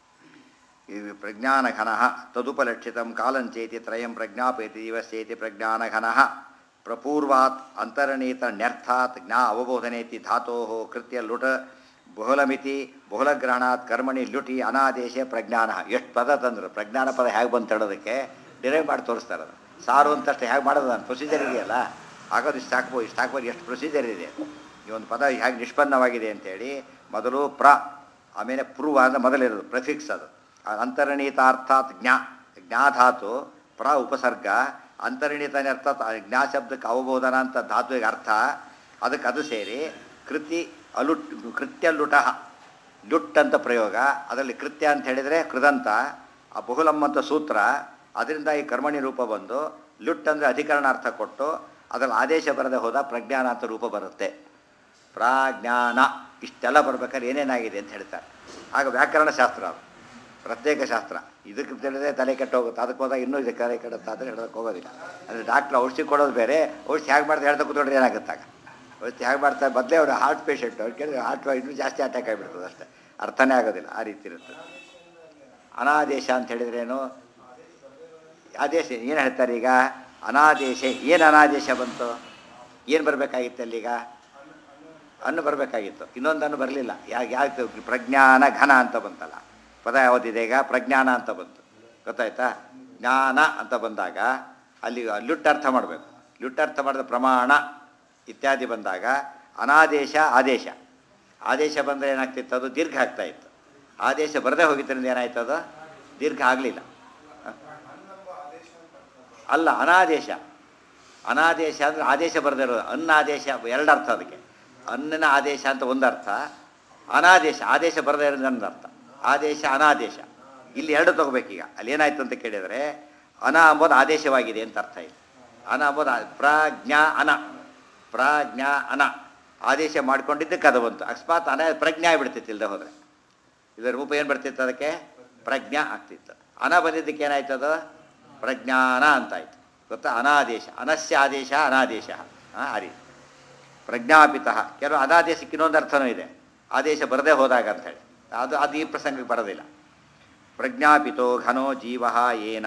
ಈ ಪ್ರಜ್ಞಾನಘನ ತದುಪಲಕ್ಷಿತಂ ಕಾಲಂಚೇತಿ ತ್ರಯಂ ಪ್ರಜ್ಞಾಪಯತಿ ಜೀವಸ್ಯೇತಿ ಪ್ರಜ್ಞಾನಘನ ಪ್ರಪೂರ್ವಾತ್ ಅಂತರ್ಣೀತ ನ್ಯರ್ಥಾತ್ ಜ್ಞಾ ಅವಬೋಧನೇತಿ ಧಾತೋ ಕೃತ್ಯ ಲುಟ ಬಹುಲಮಿತಿ ಬಹುಲಗ್ರಹಣಾತ್ ಕರ್ಮಣಿ ಲುಟಿ ಅನಾದೇಶ ಪ್ರಜ್ಞಾನ ಎಷ್ಟು ಪದ ತಂದ್ರು ಪ್ರಜ್ಞಾನ ಪದ ಹೇಗೆ ಬಂತು ಹೇಳೋದಕ್ಕೆ ಡಿರೈವ್ ಮಾಡಿ ತೋರಿಸ್ತಾರೆ ಅದು ಸಾರು ಅಂತಷ್ಟು ಹೇಗೆ ಮಾಡೋದು ನಾನು ಪ್ರೊಸೀಜರ್ ಇದೆಯಲ್ಲ ಆಗೋದು ಇಷ್ಟು ಹಾಕ್ಬೋದು ಇಷ್ಟು ಹಾಕ್ಬೋದು ಎಷ್ಟು ಪ್ರೊಸೀಜರ್ ಇದೆ ಈ ಒಂದು ಪದ ಹೇಗೆ ನಿಷ್ಪನ್ನವಾಗಿದೆ ಅಂತೇಳಿ ಮೊದಲು ಪ್ರ ಆಮೇಲೆ ಪೂರ್ವ ಅಂದರೆ ಮೊದಲಿರೋದು ಪ್ರೆಫಿಕ್ಸ್ ಅದು ಆ ಅಂತರ್ಣೀತಾರ್ಥಾತ್ ಜ್ಞಾ ಜ್ಞಾಧಾತು ಪ್ರ ಉಪಸರ್ಗ ಅಂತರ್ಣೀತನೇ ಅರ್ಥಾತ್ ಆ ಜ್ಞಾ ಶಬ್ದಕ್ಕೆ ಅವಬೋಧನ ಅಂತ ಧಾತುವಿಗೆ ಅರ್ಥ ಅದಕ್ಕೆ ಅದು ಸೇರಿ ಕೃತಿ ಅಲುಟ್ ಕೃತ್ಯ ಲುಟಃ ಲುಟ್ ಅಂತ ಪ್ರಯೋಗ ಅದರಲ್ಲಿ ಕೃತ್ಯ ಅಂತ ಹೇಳಿದರೆ ಕೃದಂತ ಆ ಬಹುಲಂ ಅಂತ ಸೂತ್ರ ಅದರಿಂದ ಈ ಕರ್ಮಣಿ ರೂಪ ಬಂದು ಲುಟ್ ಅಂದರೆ ಅಧಿಕರಣಾರ್ಥ ಕೊಟ್ಟು ಅದರಲ್ಲಿ ಆದೇಶ ಬರದೆ ಹೋದ ಪ್ರಜ್ಞಾನ ಅಂತ ರೂಪ ಬರುತ್ತೆ ಪ್ರಾಜ್ಞಾನ ಇಷ್ಟೆಲ್ಲ ಬರ್ಬೇಕಾದ್ರೆ ಏನೇನಾಗಿದೆ ಅಂತ ಹೇಳ್ತಾರೆ ಆಗ ವ್ಯಾಕರಣ ಶಾಸ್ತ್ರ ಅದು ಪ್ರತ್ಯೇಕ ಶಾಸ್ತ್ರ ಇದಕ್ಕೆ ತಿಳಿದ್ರೆ ತಲೆ ಕೆಟ್ಟು ಹೋಗುತ್ತೆ ಅದಕ್ಕೆ ಹೋದಾಗ ಇನ್ನೂ ಇದಕ್ಕೆ ತಲೆ ಕೆಡುತ್ತೆ ಆದರೆ ಹೇಳೋದಕ್ಕೆ ಹೋಗೋದಿಲ್ಲ ಅಂದರೆ ಡಾಕ್ಟ್ರ್ ಔಷಧಿ ಕೊಡೋದು ಬೇರೆ ಔಷಧಿ ಹೇಗೆ ಮಾಡ್ತಾರೆ ಹೇಳ್ತಾ ಕೂತ್ಕೊಂಡ್ರೆ ಏನಾಗುತ್ತಾಗ ಔಷಧಿ ಹೇಗೆ ಮಾಡ್ತಾರೆ ಬದಲೇ ಅವರು ಹಾರ್ಟ್ ಪೇಷಂಟ್ ಅವ್ರು ಕೇಳಿದ್ರೆ ಹಾರ್ಟ್ ಇನ್ನೂ ಜಾಸ್ತಿ ಅಟ್ಯಾಕ್ ಆಗಿಬಿಡ್ತದೆ ಅಷ್ಟೇ ಅರ್ಥನೇ ಆಗೋದಿಲ್ಲ ಆ ರೀತಿ ಇರುತ್ತೆ ಅನಾದೇಶ ಅಂತ ಹೇಳಿದ್ರೇನು ಆದೇಶ ಏನು ಹೇಳ್ತಾರೆ ಈಗ ಅನಾದೇಶ ಏನು ಅನಾದೇಶ ಬಂತು ಏನು ಬರಬೇಕಾಗಿತ್ತು ಅಲ್ಲೀಗ ಅನ್ನು ಬರಬೇಕಾಗಿತ್ತು ಇನ್ನೊಂದು ಅನ್ನು ಬರಲಿಲ್ಲ ಯಾಕೆ ಯಾಕೆ ಪ್ರಜ್ಞಾನ ಘನ ಅಂತ ಬಂತಲ್ಲ ಪದ ಯಾವುದಿದೆ ಈಗ ಪ್ರಜ್ಞಾನ ಅಂತ ಬಂತು ಗೊತ್ತಾಯ್ತಾ ಜ್ಞಾನ ಅಂತ ಬಂದಾಗ ಅಲ್ಲಿ ಲುಟ್ಟರ್ಥ ಮಾಡಬೇಕು ಲುಟ್ಟರ್ಥ ಮಾಡಿದ ಪ್ರಮಾಣ ಇತ್ಯಾದಿ ಬಂದಾಗ ಅನಾದೇಶ ಆದೇಶ ಆದೇಶ ಬಂದರೆ ಏನಾಗ್ತಿತ್ತು ಅದು ದೀರ್ಘ ಆಗ್ತಾ ಇತ್ತು ಆದೇಶ ಬರದೇ ಹೋಗಿದ್ದರಿಂದ ಏನಾಯ್ತು ಅದು ದೀರ್ಘ ಆಗಲಿಲ್ಲ ಅಲ್ಲ ಅನಾದೇಶ ಅನಾದೇಶ ಅಂದರೆ ಆದೇಶ ಬರದೇ ಇರೋದು ಅನ್ನಾದೇಶ ಎರಡು ಅರ್ಥ ಅದಕ್ಕೆ ಅನ್ನನ ಆದೇಶ ಅಂತ ಒಂದು ಅರ್ಥ ಅನಾದೇಶ ಆದೇಶ ಬರದೇ ಇರೋದು ಒಂದು ಅರ್ಥ ಆದೇಶ ಅನಾದೇಶ ಇಲ್ಲಿ ಎರಡು ತಗೋಬೇಕೀಗ ಅಲ್ಲಿ ಏನಾಯ್ತು ಅಂತ ಕೇಳಿದರೆ ಅನ ಅಂಬೋದು ಆದೇಶವಾಗಿದೆ ಅಂತ ಅರ್ಥ ಇದೆ ಅನ ಅಂಬೋದು ಆ- ಪ್ರಾಜ್ಞಾ ಅನ ಪ್ರಾಜ್ಞಾ ಅನ ಆದೇಶ ಮಾಡ್ಕೊಂಡಿದ್ದಕ್ಕೆ ಅದು ಬಂತು ಅಕಸ್ಮಾತ್ ಅನ ಪ್ರಜ್ಞೆ ಆಗಿಬಿಡ್ತಿತ್ತು ಇಲ್ಲದೆ ಹೋದರೆ ಇದರ ರೂಪ ಏನು ಬರ್ತಿತ್ತು ಅದಕ್ಕೆ ಪ್ರಜ್ಞಾ ಆಗ್ತಿತ್ತು ಅನ ಬಂದಿದ್ದಕ್ಕೆ ಏನಾಯ್ತು ಅದು ಪ್ರಜ್ಞಾನ ಅಂತಾಯ್ತು ಗೊತ್ತಾ ಅನಾದೇಶ ಅನಸ್ಯ ಆದೇಶ ಅನಾದೇಶ ಹಾಂ ಆ ರೀತಿ ಪ್ರಜ್ಞಾಪಿತ ಕೆಲವು ಅನಾದೇಶಕ್ಕೆ ಇನ್ನೊಂದು ಅರ್ಥನೂ ಇದೆ ಆದೇಶ ಬರದೇ ಹೋದಾಗ ಅಂಥೇಳಿ ಅದು ಅದು ಈ ಪ್ರಸಂಗಕ್ಕೆ ಬರೋದಿಲ್ಲ ಪ್ರಜ್ಞಾಪಿತೋ ಘನೋ ಜೀವ ಏನ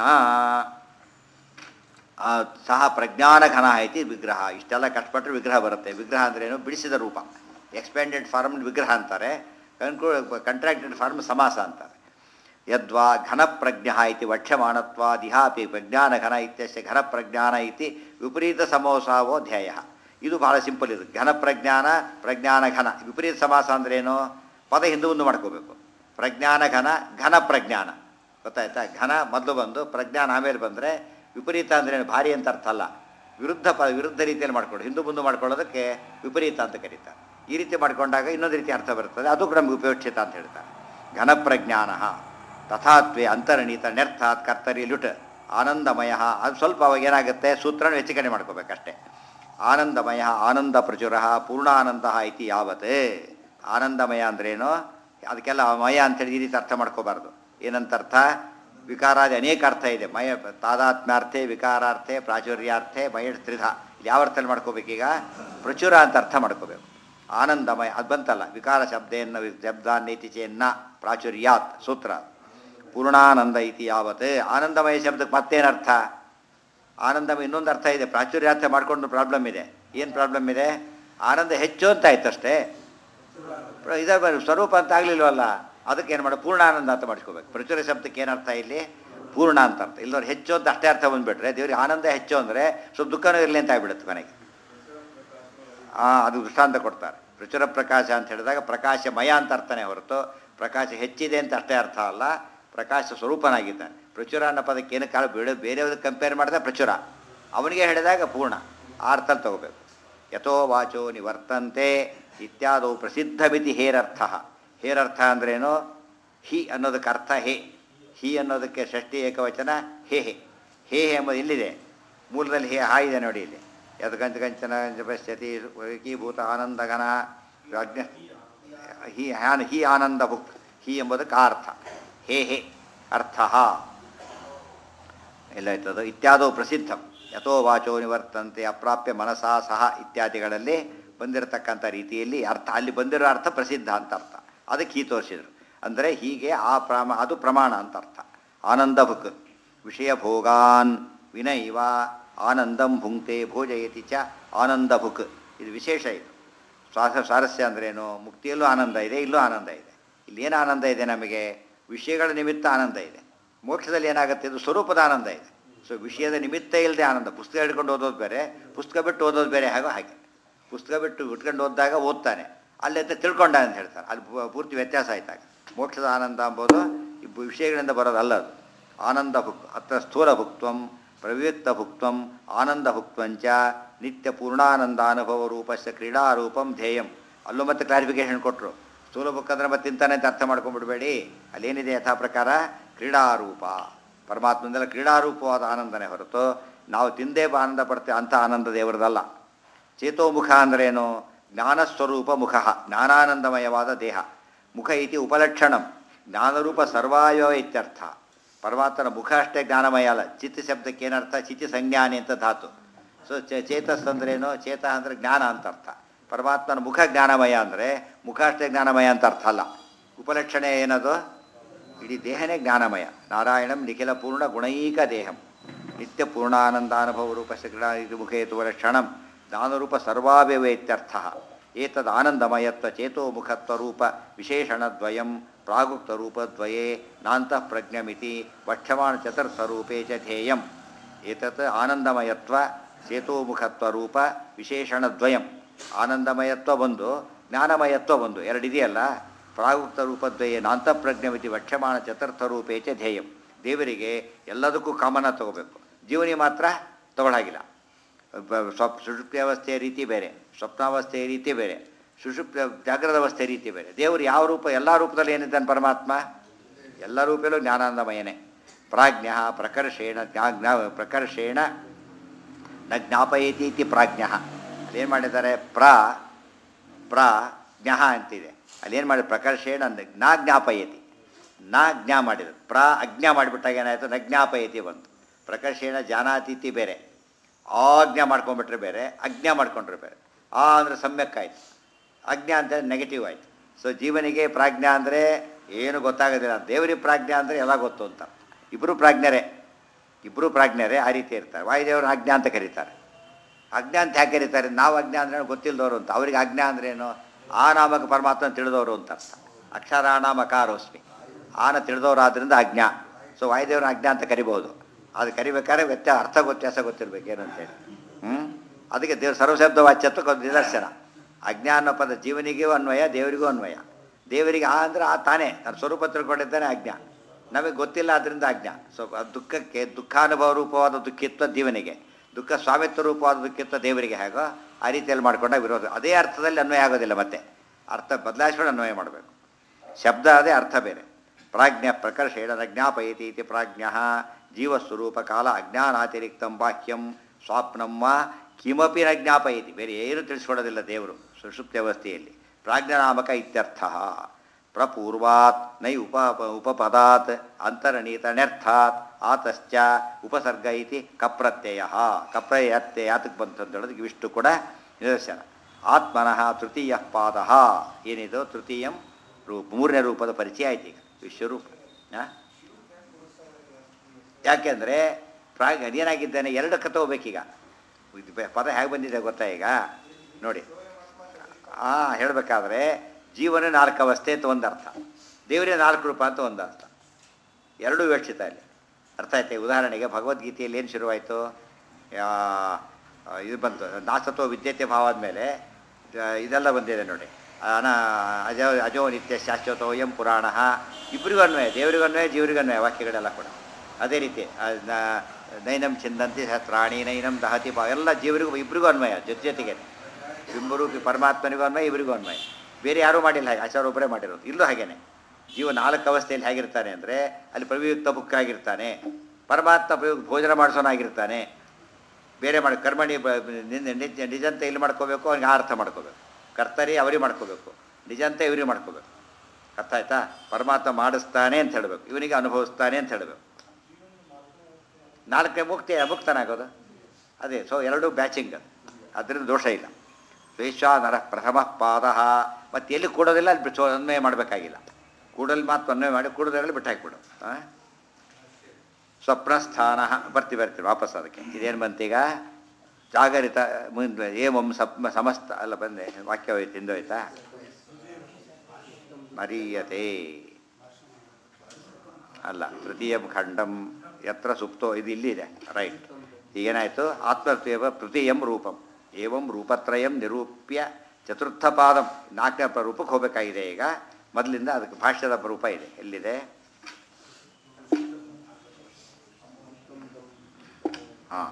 ಆ, ಸಹ ಪ್ರಜ್ಞಾನಘನ ಐತಿ ವಿಗ್ರಹ ಇಷ್ಟೆಲ್ಲ ಕಷ್ಟಪಟ್ಟರೆ ವಿಗ್ರಹ ಬರುತ್ತೆ ವಿಗ್ರಹ ಅಂದ್ರೇನು ಬಿಡಿಸಿದ ರೂಪ ಎಕ್ಸ್ಪ್ಯಾಂಡೆಡ್ ಫಾರ್ಮ್ ವಿಗ್ರಹ ಅಂತಾರೆ ಕನ್ಕ್ಲೂ ಕಂಟ್ರಾಕ್ಟೆಡ್ ಫಾರ್ಮ್ ಸಮಾಸ ಅಂತಾರೆ ಯದ್ವಾ ಘನಪ್ರಜ್ಞ ಇತಿ ವಕ್ಷ್ಯಮಾಣತ್ವಾದಿಹಾಪಿ ಪ್ರಜ್ಞಾನಘನ ಇತ್ಯಸ್ಯ ಘನಪ್ರಜ್ಞಾನ ಇತಿ ವಿಪರೀತ ಸಮೋಸಾವೋ ಧ್ಯೇಯ ಇದು ಭಾಳ ಸಿಂಪಲ್ ಇದು ಘನಪ್ರಜ್ಞಾನ ಪ್ರಜ್ಞಾನ ಘನ ವಿಪರೀತ ಸಮಾಸ ಅಂದ್ರೇನು ಪದ ಹಿಂದೆ ಮುಂದೆ ಮಾಡ್ಕೋಬೇಕು ಪ್ರಜ್ಞಾನ ಘನ ಘನ ಪ್ರಜ್ಞಾನ ಗೊತ್ತಾಯ್ತಾ ಘನ ಮೊದಲು ಬಂದು ಪ್ರಜ್ಞಾನ ಆಮೇಲೆ ಬಂದರೆ ವಿಪರೀತ ಅಂದ್ರೇನು ಭಾರಿ ಅಂತ ಅರ್ಥ ಅಲ್ಲ ವಿರುದ್ಧ ಪ ವಿರುದ್ಧ ರೀತಿಯಲ್ಲಿ ಮಾಡ್ಕೊಳ್ಳೋದು ಹಿಂದೂ ಮುಂದೆ ಮಾಡ್ಕೊಳ್ಳೋದಕ್ಕೆ ವಿಪರೀತ ಅಂತ ಕರೀತಾರೆ ಈ ರೀತಿ ಮಾಡ್ಕೊಂಡಾಗ ಇನ್ನೊಂದು ರೀತಿ ಅರ್ಥ ಬರ್ತದೆ ಅದು ಕೂಡ ನಮ್ಗೆ ಉಪಯೋಕ್ಷಿತ ಅಂತ ಹೇಳ್ತಾರೆ ಘನಪ್ರಜ್ಞಾನ ತಥಾತ್ವೆ ಅಂತರ್ಣೀತ ನೆರ್ಥಾತ್ ಕರ್ತರಿ ಲುಟ್ ಆನಂದಮಯ ಅದು ಸ್ವಲ್ಪ ಅವಾಗ ಏನಾಗುತ್ತೆ ಸೂತ್ರನ ಹೆಚ್ಚು ಕಡಿಮೆ ಮಾಡ್ಕೋಬೇಕಷ್ಟೇ ಆನಂದಮಯ ಆನಂದ ಪ್ರಚುರ ಪೂರ್ಣಾನಂದ ಇತಿ ಯಾವತ್ ಆನಂದಮಯ ಅಂದ್ರೇನು ಅದಕ್ಕೆಲ್ಲ ಮಯ ಅಂತೇಳಿ ಈ ರೀತಿ ಅರ್ಥ ಮಾಡ್ಕೋಬಾರ್ದು ಏನಂತ ಅರ್ಥ ವಿಕಾರಾದಿ ಅನೇಕ ಅರ್ಥ ಇದೆ ಮಯ ತಾದಾತ್ಮ್ಯಾರ್ಥೆ ವಿಕಾರಾರ್ಥೆ ಪ್ರಾಚುರ್ಯಾರ್ಥೆ ಮಯ ತ್ರಿಧ ಇಲ್ಲಿ ಯಾವ ಅರ್ಥದಲ್ಲಿ ಮಾಡ್ಕೋಬೇಕೀಗ ಪ್ರಚುರ ಅಂತ ಅರ್ಥ ಮಾಡ್ಕೋಬೇಕು ಆನಂದಮಯ ಅದು ಬಂತಲ್ಲ ವಿಕಾರ ಶಬ್ದೇನ ಶಬ್ದ ನೀತಿ ಚೇನ್ನ ಪ್ರಾಚುರ್ಯಾತ್ ಸೂತ್ರ ಪೂರ್ಣಾನಂದ ಇತಿ ಯಾವತ್ ಆನಂದಮಯ ಶಬ್ದಕ್ಕೆ ಮತ್ತೇನರ್ಥ ಆನಂದಮಯ ಇನ್ನೊಂದು ಅರ್ಥ ಇದೆ ಪ್ರಾಚುರ್ಯಾರ್ಥ ಮಾಡ್ಕೊಂಡು ಪ್ರಾಬ್ಲಮ್ ಇದೆ ಏನು ಪ್ರಾಬ್ಲಮ್ ಇದೆ ಆನಂದ ಹೆಚ್ಚು ಅಂತ ಆಯ್ತಷ್ಟೇ ಪ್ರ- ಇದ ಬ- ಸ್ವರೂಪ ಅಂತ ಆಗಲಿಲ್ವಲ್ಲ ಅದಕ್ಕೆ ಏನು ಮಾಡೋ ಪೂರ್ಣಾನಂದ ಅಂತ ಮಾಡಿಸ್ಕೋಬೇಕು ಪ್ರಚುರ ಶಬ್ದಕ್ಕೆ ಏನರ್ಥ ಇಲ್ಲಿ ಪೂರ್ಣ ಅಂತ ಅರ್ಥ ಇಲ್ಲವ್ರು ಹೆಚ್ಚು ಅಂತ ಅಷ್ಟೇ ಅರ್ಥ ಬಂದುಬಿಟ್ರೆ ದೇವ್ರಿಗೆ ಆನಂದ ಹೆಚ್ಚು ಅಂದರೆ ಸ್ವಲ್ಪ ದುಃಖನೂ ಇರಲಿ ಅಂತ ಆಗ್ಬಿಡುತ್ತೆ ಮನೆಗೆ ಆ ಅದು ದೃಷ್ಟಾಂತ ಕೊಡ್ತಾರೆ ಪ್ರಚುರ ಪ್ರಕಾಶ ಅಂತ ಹೇಳಿದಾಗ ಪ್ರಕಾಶಮಯ ಅಂತ ಅರ್ಥನೇ ಹೊರತು ಪ್ರಕಾಶ ಹೆಚ್ಚಿದೆ ಅಂತ ಅಷ್ಟೇ ಅರ್ಥ ಅಲ್ಲ ಪ್ರಕಾಶ ಸ್ವರೂಪನಾಗಿದ್ದಾನೆ ಪ್ರಚುರ ಅನ್ನೋ ಪದಕ್ಕೆ ಏನು ಕಾಲ ಬೇಡ ಬೇರೆಯವ್ರಿಗೆ ಕಂಪೇರ್ ಮಾಡಿದ್ರೆ ಪ್ರಚುರ ಅವನಿಗೆ ಹೇಳಿದಾಗ ಪೂರ್ಣ ಆ ಅರ್ಥ ತಗೋಬೇಕು ಯಥೋ ವಾಚೋ ನಿವರ್ತಂತೆ ಇತ್ಯಾದವು ಪ್ರಸಿದ್ಧಮಿತಿ ಹೇರರ್ಥ ಹೇರರ್ಥ ಅಂದ್ರೇನು ಹಿ ಅನ್ನೋದಕ್ಕೆ ಅರ್ಥ ಹೇ ಹಿ ಅನ್ನೋದಕ್ಕೆ ಷಷ್ಠಿ ಏಕವಚನ ಹೇ ಹೇ ಹೇ ಹೇ ಎಂಬುದು ಇಲ್ಲಿದೆ ಮೂಲದಲ್ಲಿ ಹೇ ಹಾ ಇದೆ ನೋಡಿ ಇಲ್ಲಿ ಯದ್ಕಂಚ ಕಂಚನ ಪಶ್ಯತಿ ಏಕೀಭೂತ ಆನಂದಗನ ಅಜ್ಞ ಹಿ ಹ್ಯಾನ್ ಹಿ ಆನಂದ ಭುಕ್ ಹಿ ಎಂಬುದಕ್ಕೆ ಆ ಅರ್ಥ ಹೇ ಹೇ ಅರ್ಥ ಎಲ್ಲಾಯ್ತದು ಇತ್ಯಾದೋ ಪ್ರಸಿದ್ಧ ಯಥೋ ವಾಚೋ ನಿವರ್ತಂತೆ ಅಪ್ರಾಪ್ಯ ಮನಸಾ ಸಹ ಇತ್ಯಾದಿಗಳಲ್ಲಿ ಬಂದಿರತಕ್ಕಂಥ ರೀತಿಯಲ್ಲಿ ಅರ್ಥ ಅಲ್ಲಿ ಬಂದಿರೋ ಅರ್ಥ ಪ್ರಸಿದ್ಧ ಅಂತ ಅರ್ಥ ಅದಕ್ಕೆ ಹೀ ತೋರಿಸಿದ್ರು ಅಂದರೆ ಹೀಗೆ ಆ ಪ್ರಮ ಅದು ಪ್ರಮಾಣ ಅಂತ ಅರ್ಥ ಆನಂದ ಭುಕ್ ವಿಷಯ ಭೋಗಾನ್ ವಿನೈವ ಆನಂದಂ ಭುಂಕ್ತೆ ಭೋಜಯತಿ ಚ ಆನಂದ ಭುಕ್ ಇದು ವಿಶೇಷ ಇದು ಸ್ವಾಸ ಸ್ವಾರಸ್ಯ ಅಂದ್ರೇನು ಮುಕ್ತಿಯಲ್ಲೂ ಆನಂದ ಇದೆ ಇಲ್ಲೂ ಆನಂದ ಇದೆ ಇಲ್ಲಿ ಏನು ಆನಂದ ಇದೆ ನಮಗೆ ವಿಷಯಗಳ ನಿಮಿತ್ತ ಆನಂದ ಇದೆ ಮೋಕ್ಷದಲ್ಲಿ ಏನಾಗುತ್ತೆ ಇದು ಸ್ವರೂಪದ ಆನಂದ ಇದೆ ಸೊ ವಿಷಯದ ನಿಮಿತ್ತ ಇಲ್ಲದೆ ಆನಂದ ಪುಸ್ತಕ ಹಿಡ್ಕೊಂಡು ಓದೋದು ಬೇರೆ ಪುಸ್ತಕ ಬಿಟ್ಟು ಓದೋದು ಬೇರೆ ಹಾಗೋ ಹಾಗೆ ಪುಸ್ತಕ ಬಿಟ್ಟು ಬಿಟ್ಕೊಂಡು ಓದಿದಾಗ ಓದ್ತಾನೆ ಅಲ್ಲಿ ಅಂತ ತಿಳ್ಕೊಂಡ ಅಂತ ಹೇಳ್ತಾರೆ ಅಲ್ಲಿ ಪೂ- ಪೂರ್ತಿ ವ್ಯತ್ಯಾಸ ಆಯ್ತಾಗ ಮೋಕ್ಷದ ಆನಂದ ಎಂಬುದು ಈ ಬು- ವಿಷಯಗಳಿಂದ ಬರೋದಲ್ಲ ಅದು ಆನಂದ ಭುಕ್ ಅತ್ರ ಸ್ಥೂಲ ಭುಕ್ತ್ವಂ ಪ್ರವ್ಯಕ್ತ ಭುಕ್ತ್ವಂ ಆನಂದ ಭುಕ್ತ್ವಂಚ ನಿತ್ಯ ಪೂರ್ಣಾನಂದ ಅನುಭವ ರೂಪಸ್ಯ ಕ್ರೀಡಾರೂಪಂ ಧ್ಯೇಯಂ ಅಲ್ಲೂ ಮತ್ತೆ ಕ್ಲಾರಿಫಿಕೇಶನ್ ಕೊಟ್ಟರು ಸ್ಥೂಲ ಬುಕ್ ಅಂದ್ರೆ ಮತ್ತೆ ತಿಂತಾನೆ ಅಂತ ಅರ್ಥ ಮಾಡ್ಕೊಂಡ್ಬಿಡ್ಬೇಡಿ ಅಲ್ಲೇನಿದೆ ಯಥಾ ಪ್ರಕಾರ ಕ್ರೀಡಾರೂಪ ಪರಮಾತ್ಮಂದೆಲ್ಲ ಕ್ರೀಡಾರೂಪವಾದ ಆನಂದನೇ ಹೊರತು ನಾವು ತಿಂದೇ ಬ- ಆನಂದ ಪಡ್ತೇವೆ ಅಂಥ ಆನಂದ ದೇವರದಲ್ಲ ಚೇತೋಮುಖ ಅಂದ್ರೇನು ಜ್ಞಾನಸ್ವರೂಪ ಮುಖ ಜ್ಞಾನಾನಂದಮಯವಾದ ದೇಹ ಮುಖ ಇತಿ ಉಪಲಕ್ಷಣಂ ಜ್ಞಾನರೂಪ ಸರ್ವಾಯವ ಇತ್ಯರ್ಥ ಪರಮಾತ್ಮನ ಮುಖ ಅಷ್ಟೇ ಜ್ಞಾನಮಯ ಅಲ್ಲ ಚಿತ್ತ ಶಬ್ದಕ್ಕೆ ಏನರ್ಥ ಚಿತ್ತ ಸಂಜ್ಞಾನಿ ಅಂತ ಧಾತು ಸೊ ಚೇತಸ್ ಅಂದ್ರೇನು ಚೇತ ಅಂದರೆ ಜ್ಞಾನ ಅಂತ ಅರ್ಥ ಪರಮಾತ್ಮನ ಮುಖ ಜ್ಞಾನಮಯ ಅಂದರೆ ಮುಖ ಅಷ್ಟೇ ಜ್ಞಾನಮಯ ಅಂತ ಅರ್ಥ ಅಲ್ಲ ಉಪಲಕ್ಷಣೆ ಏನದು ಇಡೀ ದೇಹನೇ ಜ್ಞಾನಮಯ ನಾರಾಯಣಂ ನಿಖಿಲ ಪೂರ್ಣ ಗುಣೈಕ ದೇಹಂ ನಿತ್ಯ ಪೂರ್ಣಾನಂದಾನುಭವ ರೂಪಸ್ಯ ಕ್ರೀಡಾ ಇದು ಮುಖೇತು ಲಕ್ಷಣಂ ಜ್ಞಾನರೂಪ ಸರ್ವಾವ್ಯವ ಇತ್ಯರ್ಥ ಏತದ್ ಆನಂದಮಯತ್ವ ಚೇತೋಮುಖತ್ವರೂಪ ವಿಶೇಷಣದ್ವಯಂ ಪ್ರಾಗುಕ್ತರೂಪದ್ವಯೇ ನಾಂತಃ ಪ್ರಜ್ಞಮಿತಿ ವಕ್ಷ್ಯಮಾಣ ಚತುರ್ಥರೂಪೇ ಚ ಧ್ಯೇಯಂ ಏತತ್ ಆನಂದಮಯತ್ವ ಚೇತೋಮುಖತ್ವರೂಪ ವಿಶೇಷಣದ್ವಯಂ ಆನಂದಮಯತ್ವ ಒಂದು ಜ್ಞಾನಮಯತ್ವ ಒಂದು ಎರಡಿದೆಯಲ್ಲ ಪ್ರಾಗುಕ್ತ ರೂಪದ್ವಯೇ ನಾಂತಃಪ್ರಜ್ಞಮಿತಿ ವಕ್ಷ್ಯಮಾಣ ಚತುರ್ಥ ರೂಪೇ ಚ ಧ್ಯೇಯಂ ದೇವರಿಗೆ ಎಲ್ಲದಕ್ಕೂ ಕಾಮನ ತಗೋಬೇಕು ಜೀವನಿ ಮಾತ್ರ ತಗೊಳಾಗಿಲ್ಲ ಬ- ಸ್ವಪ್ ಸುಷುಪ್ತಾವಸ್ಥೆಯ ರೀತಿ ಬೇರೆ ಸ್ವಪ್ನಾವಸ್ಥೆಯ ರೀತಿ ಬೇರೆ ಸುಷುಪ್ತ ಜಾಗ್ರದ ಅವಸ್ಥೆಯ ರೀತಿ ಬೇರೆ ದೇವರು ಯಾವ ರೂಪ ಎಲ್ಲ ರೂಪದಲ್ಲಿ ಏನಿದ್ದಾನೆ ಪರಮಾತ್ಮ ಎಲ್ಲ ರೂಪದಲ್ಲೂ ಜ್ಞಾನಾನಂದಮಯನೇ ಪ್ರಾಜ್ಞ ಪ್ರಕರ್ಷೇಣ ಜ್ಞಾ ಜ್ಞಾ ಪ್ರಕರ್ಷೇಣ ನ ಜ್ಞಾಪಯತಿ ಇತಿ ಪ್ರಾಜ್ಞ ಅಲ್ಲೇನು ಮಾಡಿದ್ದಾರೆ ಪ್ರ ಪ್ರ ಜ್ಞ ಅಂತಿದೆ ಅಲ್ಲೇನು ಮಾಡಿ ಪ್ರಕರ್ಷೇಣ ನ- ನ ಜ್ಞಾಪಯತಿ ನ ಜ್ಞಾ ಮಾಡಿದ್ರು ಪ್ರ ಅಜ್ಞಾ ಮಾಡಿಬಿಟ್ಟಾಗ ಏನಾಯಿತು ನ ಜ್ಞಾಪಯತಿ ಬಂತು ಪ್ರಕರ್ಷೇಣ ಜಾನಾತೀತಿ ಬೇರೆ ಆಜ್ಞಾ ಮಾಡ್ಕೊಂಡ್ಬಿಟ್ರೆ ಬೇರೆ ಅಜ್ಞಾ ಮಾಡ್ಕೊಂಡ್ರೆ ಬೇರೆ ಆ ಅಂದರೆ ಸಮ್ಯಕ್ ಆಯಿತು ಅಜ್ಞಾ ಅಂತ ನೆಗೆಟಿವ್ ಆಯಿತು ಸೊ ಜೀವನಿಗೆ ಪ್ರಾಜ್ಞಾ ಅಂದರೆ ಏನು ಗೊತ್ತಾಗೋದಿಲ್ಲ ದೇವರಿಗೆ ಪ್ರಾಜ್ಞಾ ಅಂದರೆ ಎಲ್ಲ ಗೊತ್ತು ಅಂತ ಇಬ್ಬರು ಪ್ರಾಜ್ಞರೇ ಇಬ್ಬರು ಪ್ರಾಜ್ಞರೇ ಆ ರೀತಿ ಇರ್ತಾರೆ ವಾಯುದೇವರು ಆಜ್ಞಾ ಅಂತ ಕರೀತಾರೆ ಅಜ್ಞಾ ಅಂತ ಯಾಕೆ ಕರೀತಾರೆ ನಾವು ಅಜ್ಞಾ ಅಂದ್ರೆ ಗೊತ್ತಿಲ್ಲದವರು ಅಂತ ಅವ್ರಿಗೆ ಅಜ್ಞಾ ಅಂದ್ರೇನು ಆ ನಾಮಕ ಪರಮಾತ್ಮ ತಿಳಿದವರು ಅಂತ ಅರ್ಥ ಅಕ್ಷರಾನಾಮಕಾರೋಸ್ಮಿ ಆನ ತಿಳಿದವರು ಆದ್ದರಿಂದ ಅಜ್ಞಾ ಸೊ ವಾಯುದೇವ್ರ ಅಜ್ಞಾ ಅಂತ ಕರಿಬಹುದು ಅದು ಕರಿಬೇಕಾದ್ರೆ ವ್ಯತ್ಯಾಸ ಅರ್ಥ ವ್ಯತ್ಯಾಸ ಗೊತ್ತಿರ್ಬೇಕು ಏನು ಅಂತೇಳಿ ಹ್ಞೂ ಅದಕ್ಕೆ ದೇವ್ರ ಸರ್ವಶಬ್ದ ವಾಚ್ಯತ್ವಕ್ಕೆ ಒಂದು ನಿದರ್ಶನ ಅಜ್ಞಾ ಅನ್ನೋ ಪದ ಜೀವನಿಗೂ ಅನ್ವಯ ದೇವರಿಗೂ ಅನ್ವಯ ದೇವರಿಗೆ ಆ ಅಂದ್ರೆ ಆ ತಾನೇ ತನ್ನ ಸ್ವರೂಪ ತಿಳ್ಕೊಂಡಿದ್ದಾನೆ ಅಜ್ಞಾ ನಮಗೆ ಗೊತ್ತಿಲ್ಲ ಅದರಿಂದ ಅಜ್ಞಾ ಸೊ ಆ ದುಃಖಕ್ಕೆ ದುಃಖಾನುಭವ ರೂಪವಾದ ದುಃಖಿತ್ವ ಜೀವನಿಗೆ ದುಃಖ ಸ್ವಾಮಿತ್ವ ರೂಪವಾದ ದುಃಖಿತ್ವ ದೇವರಿಗೆ ಹೇಗೋ ಆ ರೀತಿಯಲ್ಲಿ ಮಾಡ್ಕೊಂಡಾಗ ವಿರೋಧ ಅದೇ ಅರ್ಥದಲ್ಲಿ ಅನ್ವಯ ಆಗೋದಿಲ್ಲ ಮತ್ತೆ ಅರ್ಥ ಬದಲಾಯಿಸ್ಕೊಂಡು ಅನ್ವಯ ಮಾಡಬೇಕು ಶಬ್ದ ಅದೇ ಅರ್ಥ ಬೇರೆ ಪ್ರಾಜ್ಞ ಪ್ರಕರ್ಷೇಣ ನ ಜ್ಞಾಪಯತಿ ಇತಿ ಪ್ರಾಜ್ಞ ಜೀವಸ್ವರೂಪ ಕಾಲ ಅಜ್ಞಾನಾತಿರಿಕ್ತಂ ಬಾಹ್ಯಂ ಸ್ವಾಪ್ನಂ ವಾ ಕಿಮಪಿ ನ ಜ್ಞಾಪಯತಿ ಬೇರೆ ಏನು ತಿಳಿಸ್ಕೊಡೋದಿಲ್ಲ ದೇವರು ಸುಷುಪ್ತಿ ಅವಸ್ಥೆಯಲ್ಲಿ ಪ್ರಾಜ್ಞನಾಮಕ ಇತ್ಯರ್ಥ ಪ್ರಪೂರ್ವಾತ್ ನೈ ಉಪ ಉಪಪದಾತ್ ಅಂತರ್ನೀತನ್ಯರ್ಥಾತ್ ಆತಶ್ಚ ಉಪಸರ್ಗ ಇತಿ ಕಪ್ರತ್ಯಯ ಕಪ್ರಯತ್ತೆ ಯಾತಕ್ಕೆ ಬಂತು ಅಂತ ಹೇಳೋದಕ್ಕೆ ಇವಿಷ್ಟು ಕೂಡ ನಿದರ್ಶನ ಆತ್ಮನಃ ತೃತೀಯ ಪಾದ ಏನಿದು ತೃತೀಯಂ ರೂಪ ಮೂರನೇ ರೂಪದ ಪರಿಚಯ ಆಯ್ತು ಈಗ ವಿಶ್ವರೂಪ ಆ? ಯಾಕೆಂದರೆ ಪ್ರಾಗ್ ಅದೇನಾಗಿದ್ದಾನೆ ಎರಡಕ್ಕೆ ತಗೋಬೇಕೀಗ ಇದು ಬೆ- ಪದ ಹೇಗೆ ಬಂದಿದೆ ಗೊತ್ತಾ ಈಗ ನೋಡಿ ಹಾಂ ಹೇಳಬೇಕಾದ್ರೆ ಜೀವನ ನಾಲ್ಕು ಅವಸ್ಥೆ ಅಂತ ಒಂದು ಅರ್ಥ ದೇವರೇ ನಾಲ್ಕು ರೂಪ ಅಂತ ಒಂದು ಅರ್ಥ ಎರಡೂ ವಿವಕ್ಷಿತ ಅಲ್ಲಿ ಅರ್ಥ ಆಯ್ತಾ ಉದಾಹರಣೆಗೆ ಭಗವದ್ಗೀತೆಯಲ್ಲಿ ಏನು ಶುರುವಾಯಿತು ಇದು ಬಂತು ನಾಸತ್ವ ವಿದ್ಯತೆ ಭಾವ ಆದಮೇಲೆ ಇದೆಲ್ಲ ಬಂದಿದೆ ನೋಡಿ ಅನ ಅಜ ಅಜೋ ನಿತ್ಯ ಶಾಶ್ವತೋ ಎಂ ಪುರಾಣ ಇಬ್ಬರಿಗೂ ಅನ್ವಯ ದೇವರಿಗೂ ಅನ್ವಯ ಜೀವರಿಗೂ ಅನ್ವಯ ವಾಕ್ಯಗಳೆಲ್ಲ ಕೂಡ ಅದೇ ರೀತಿ ಆ, ನ- ನೈನಂ ಚಿಂದಂತಿ ಸತ್ರಾಣಿ ನೈನಂ ದಹತಿ ಬಾ ಎಲ್ಲ ಜೀವರಿಗೂ ಇಬ್ಬರಿಗೂ ಅನ್ವಯ ಜೊತೆ ಜೊತೆಗೆ ಬಿಂಬರೂಪಿ ಪರಮಾತ್ಮನಿಗೂ ಅನ್ವಯ ಇಬ್ಬರಿಗೂ ಅನ್ವಯ ಬೇರೆ ಯಾರೂ ಮಾಡಿಲ್ಲ ಹಾಗೆ ಆಚಾರ ಒಬ್ಬರೇ ಮಾಡಿರೋದು ಇಲ್ಲೂ ಹಾಗೇನೆ ಜೀವ ನಾಲ್ಕು ಅವಸ್ಥೆಯಲ್ಲಿ ಹೇಗಿರ್ತಾನೆ ಅಂದರೆ ಅಲ್ಲಿ ಪ್ರವಿಯುಕ್ತ ಬುಕ್ಕಾಗಿರ್ತಾನೆ ಪರಮಾತ್ಮ ಪ್ರಯುಕ್ತ ಭೋಜನ ಮಾಡಿಸೋನಾಗಿರ್ತಾನೆ ಬೇರೆ ಮಾಡಿ ಕರ್ಮಣಿ ಬ- ನಿಜ ನಿಜ- ನಿಜಂತ ಇಲ್ಲಿ ಮಾಡ್ಕೋಬೇಕು ಅವ್ನಿಗೆ ಆ ಅರ್ಥ ಮಾಡ್ಕೋಬೇಕು ಕರ್ತರಿ ಅವರಿಗೆ ಮಾಡ್ಕೋಬೇಕು ನಿಜಂತ ಇವರಿಗೆ ಮಾಡ್ಕೋಬೇಕು ಅರ್ಥ ಆಯ್ತಾ ಪರಮಾತ್ಮ ಮಾಡಿಸ್ತಾನೆ ಅಂತ ಹೇಳಬೇಕು ಇವನಿಗೆ ಅನುಭವಿಸ್ತಾನೆ ಅಂತ ಹೇಳಬೇಕು ನಾಲ್ಕನೇ ಮುಕ್ತಿ ಮುಕ್ತನಾಗೋದು ಅದೇ ಸೊ ಎರಡೂ ಬ್ಯಾಚಿಂಗ್ ಅದು ಅದರಿಂದ ದೋಷ ಇಲ್ಲ ದ್ವೇಷಾನರ ಪ್ರಥಮ ಪಾದ ಮತ್ತು ಎಲ್ಲಿ ಕೂಡೋದಿಲ್ಲ ಅಲ್ಲಿ ಬಿಟ್ಟು ಅನ್ವಯ ಮಾಡಬೇಕಾಗಿಲ್ಲ ಕೂಡಲ್ಲಿ ಮಾತ್ರ ಅನ್ವಯ ಮಾಡಿ ಕೂಡೋದ್ರಲ್ಲಿ ಬಿಟ್ಟು ಹಾಕಿಬಿಡು ಹಾಂ ಸ್ವಪ್ನಸ್ಥಾನ ಬರ್ತಿ ಬರ್ತೀವಿ ವಾಪಸ್ ಅದಕ್ಕೆ ಇದೇನು ಬಂತೀಗ ಜಾಗರಿತ ಮುಂದೆ ಏಮಂ ಸಪ್ ಸಮಸ್ತ ಅಲ್ಲ ಬಂದೆ ವಾಕ್ಯ ಹೋಯ್ತು ಹಿಂದೋಯ್ತಾ ಮರೀಯತೆ ಅಲ್ಲ ತೃತೀಯಂ ಖಂಡಂ ಯತ್ರ ಸುಪ್ತೋ ಇದು ಇಲ್ಲಿದೆ ರೈಟ್ ಈಗೇನಾಯಿತು ಆತ್ಮತ್ವೇವ ತೃತೀಯಂ ರೂಪಂ ಏವಂ ರೂಪತ್ರಯಂ ನಿರೂಪ್ಯ ಚತುರ್ಥ ಪಾದಂ ನಾಲ್ಕನೇ ಪ- ರೂಪಕ್ಕೆ ಹೋಗಬೇಕಾಗಿದೆ ಈಗ ಮೊದಲಿಂದ ಅದಕ್ಕೆ ಭಾಷ್ಯದ ರೂಪ ಇದೆ ಎಲ್ಲಿದೆ ಹಾಂ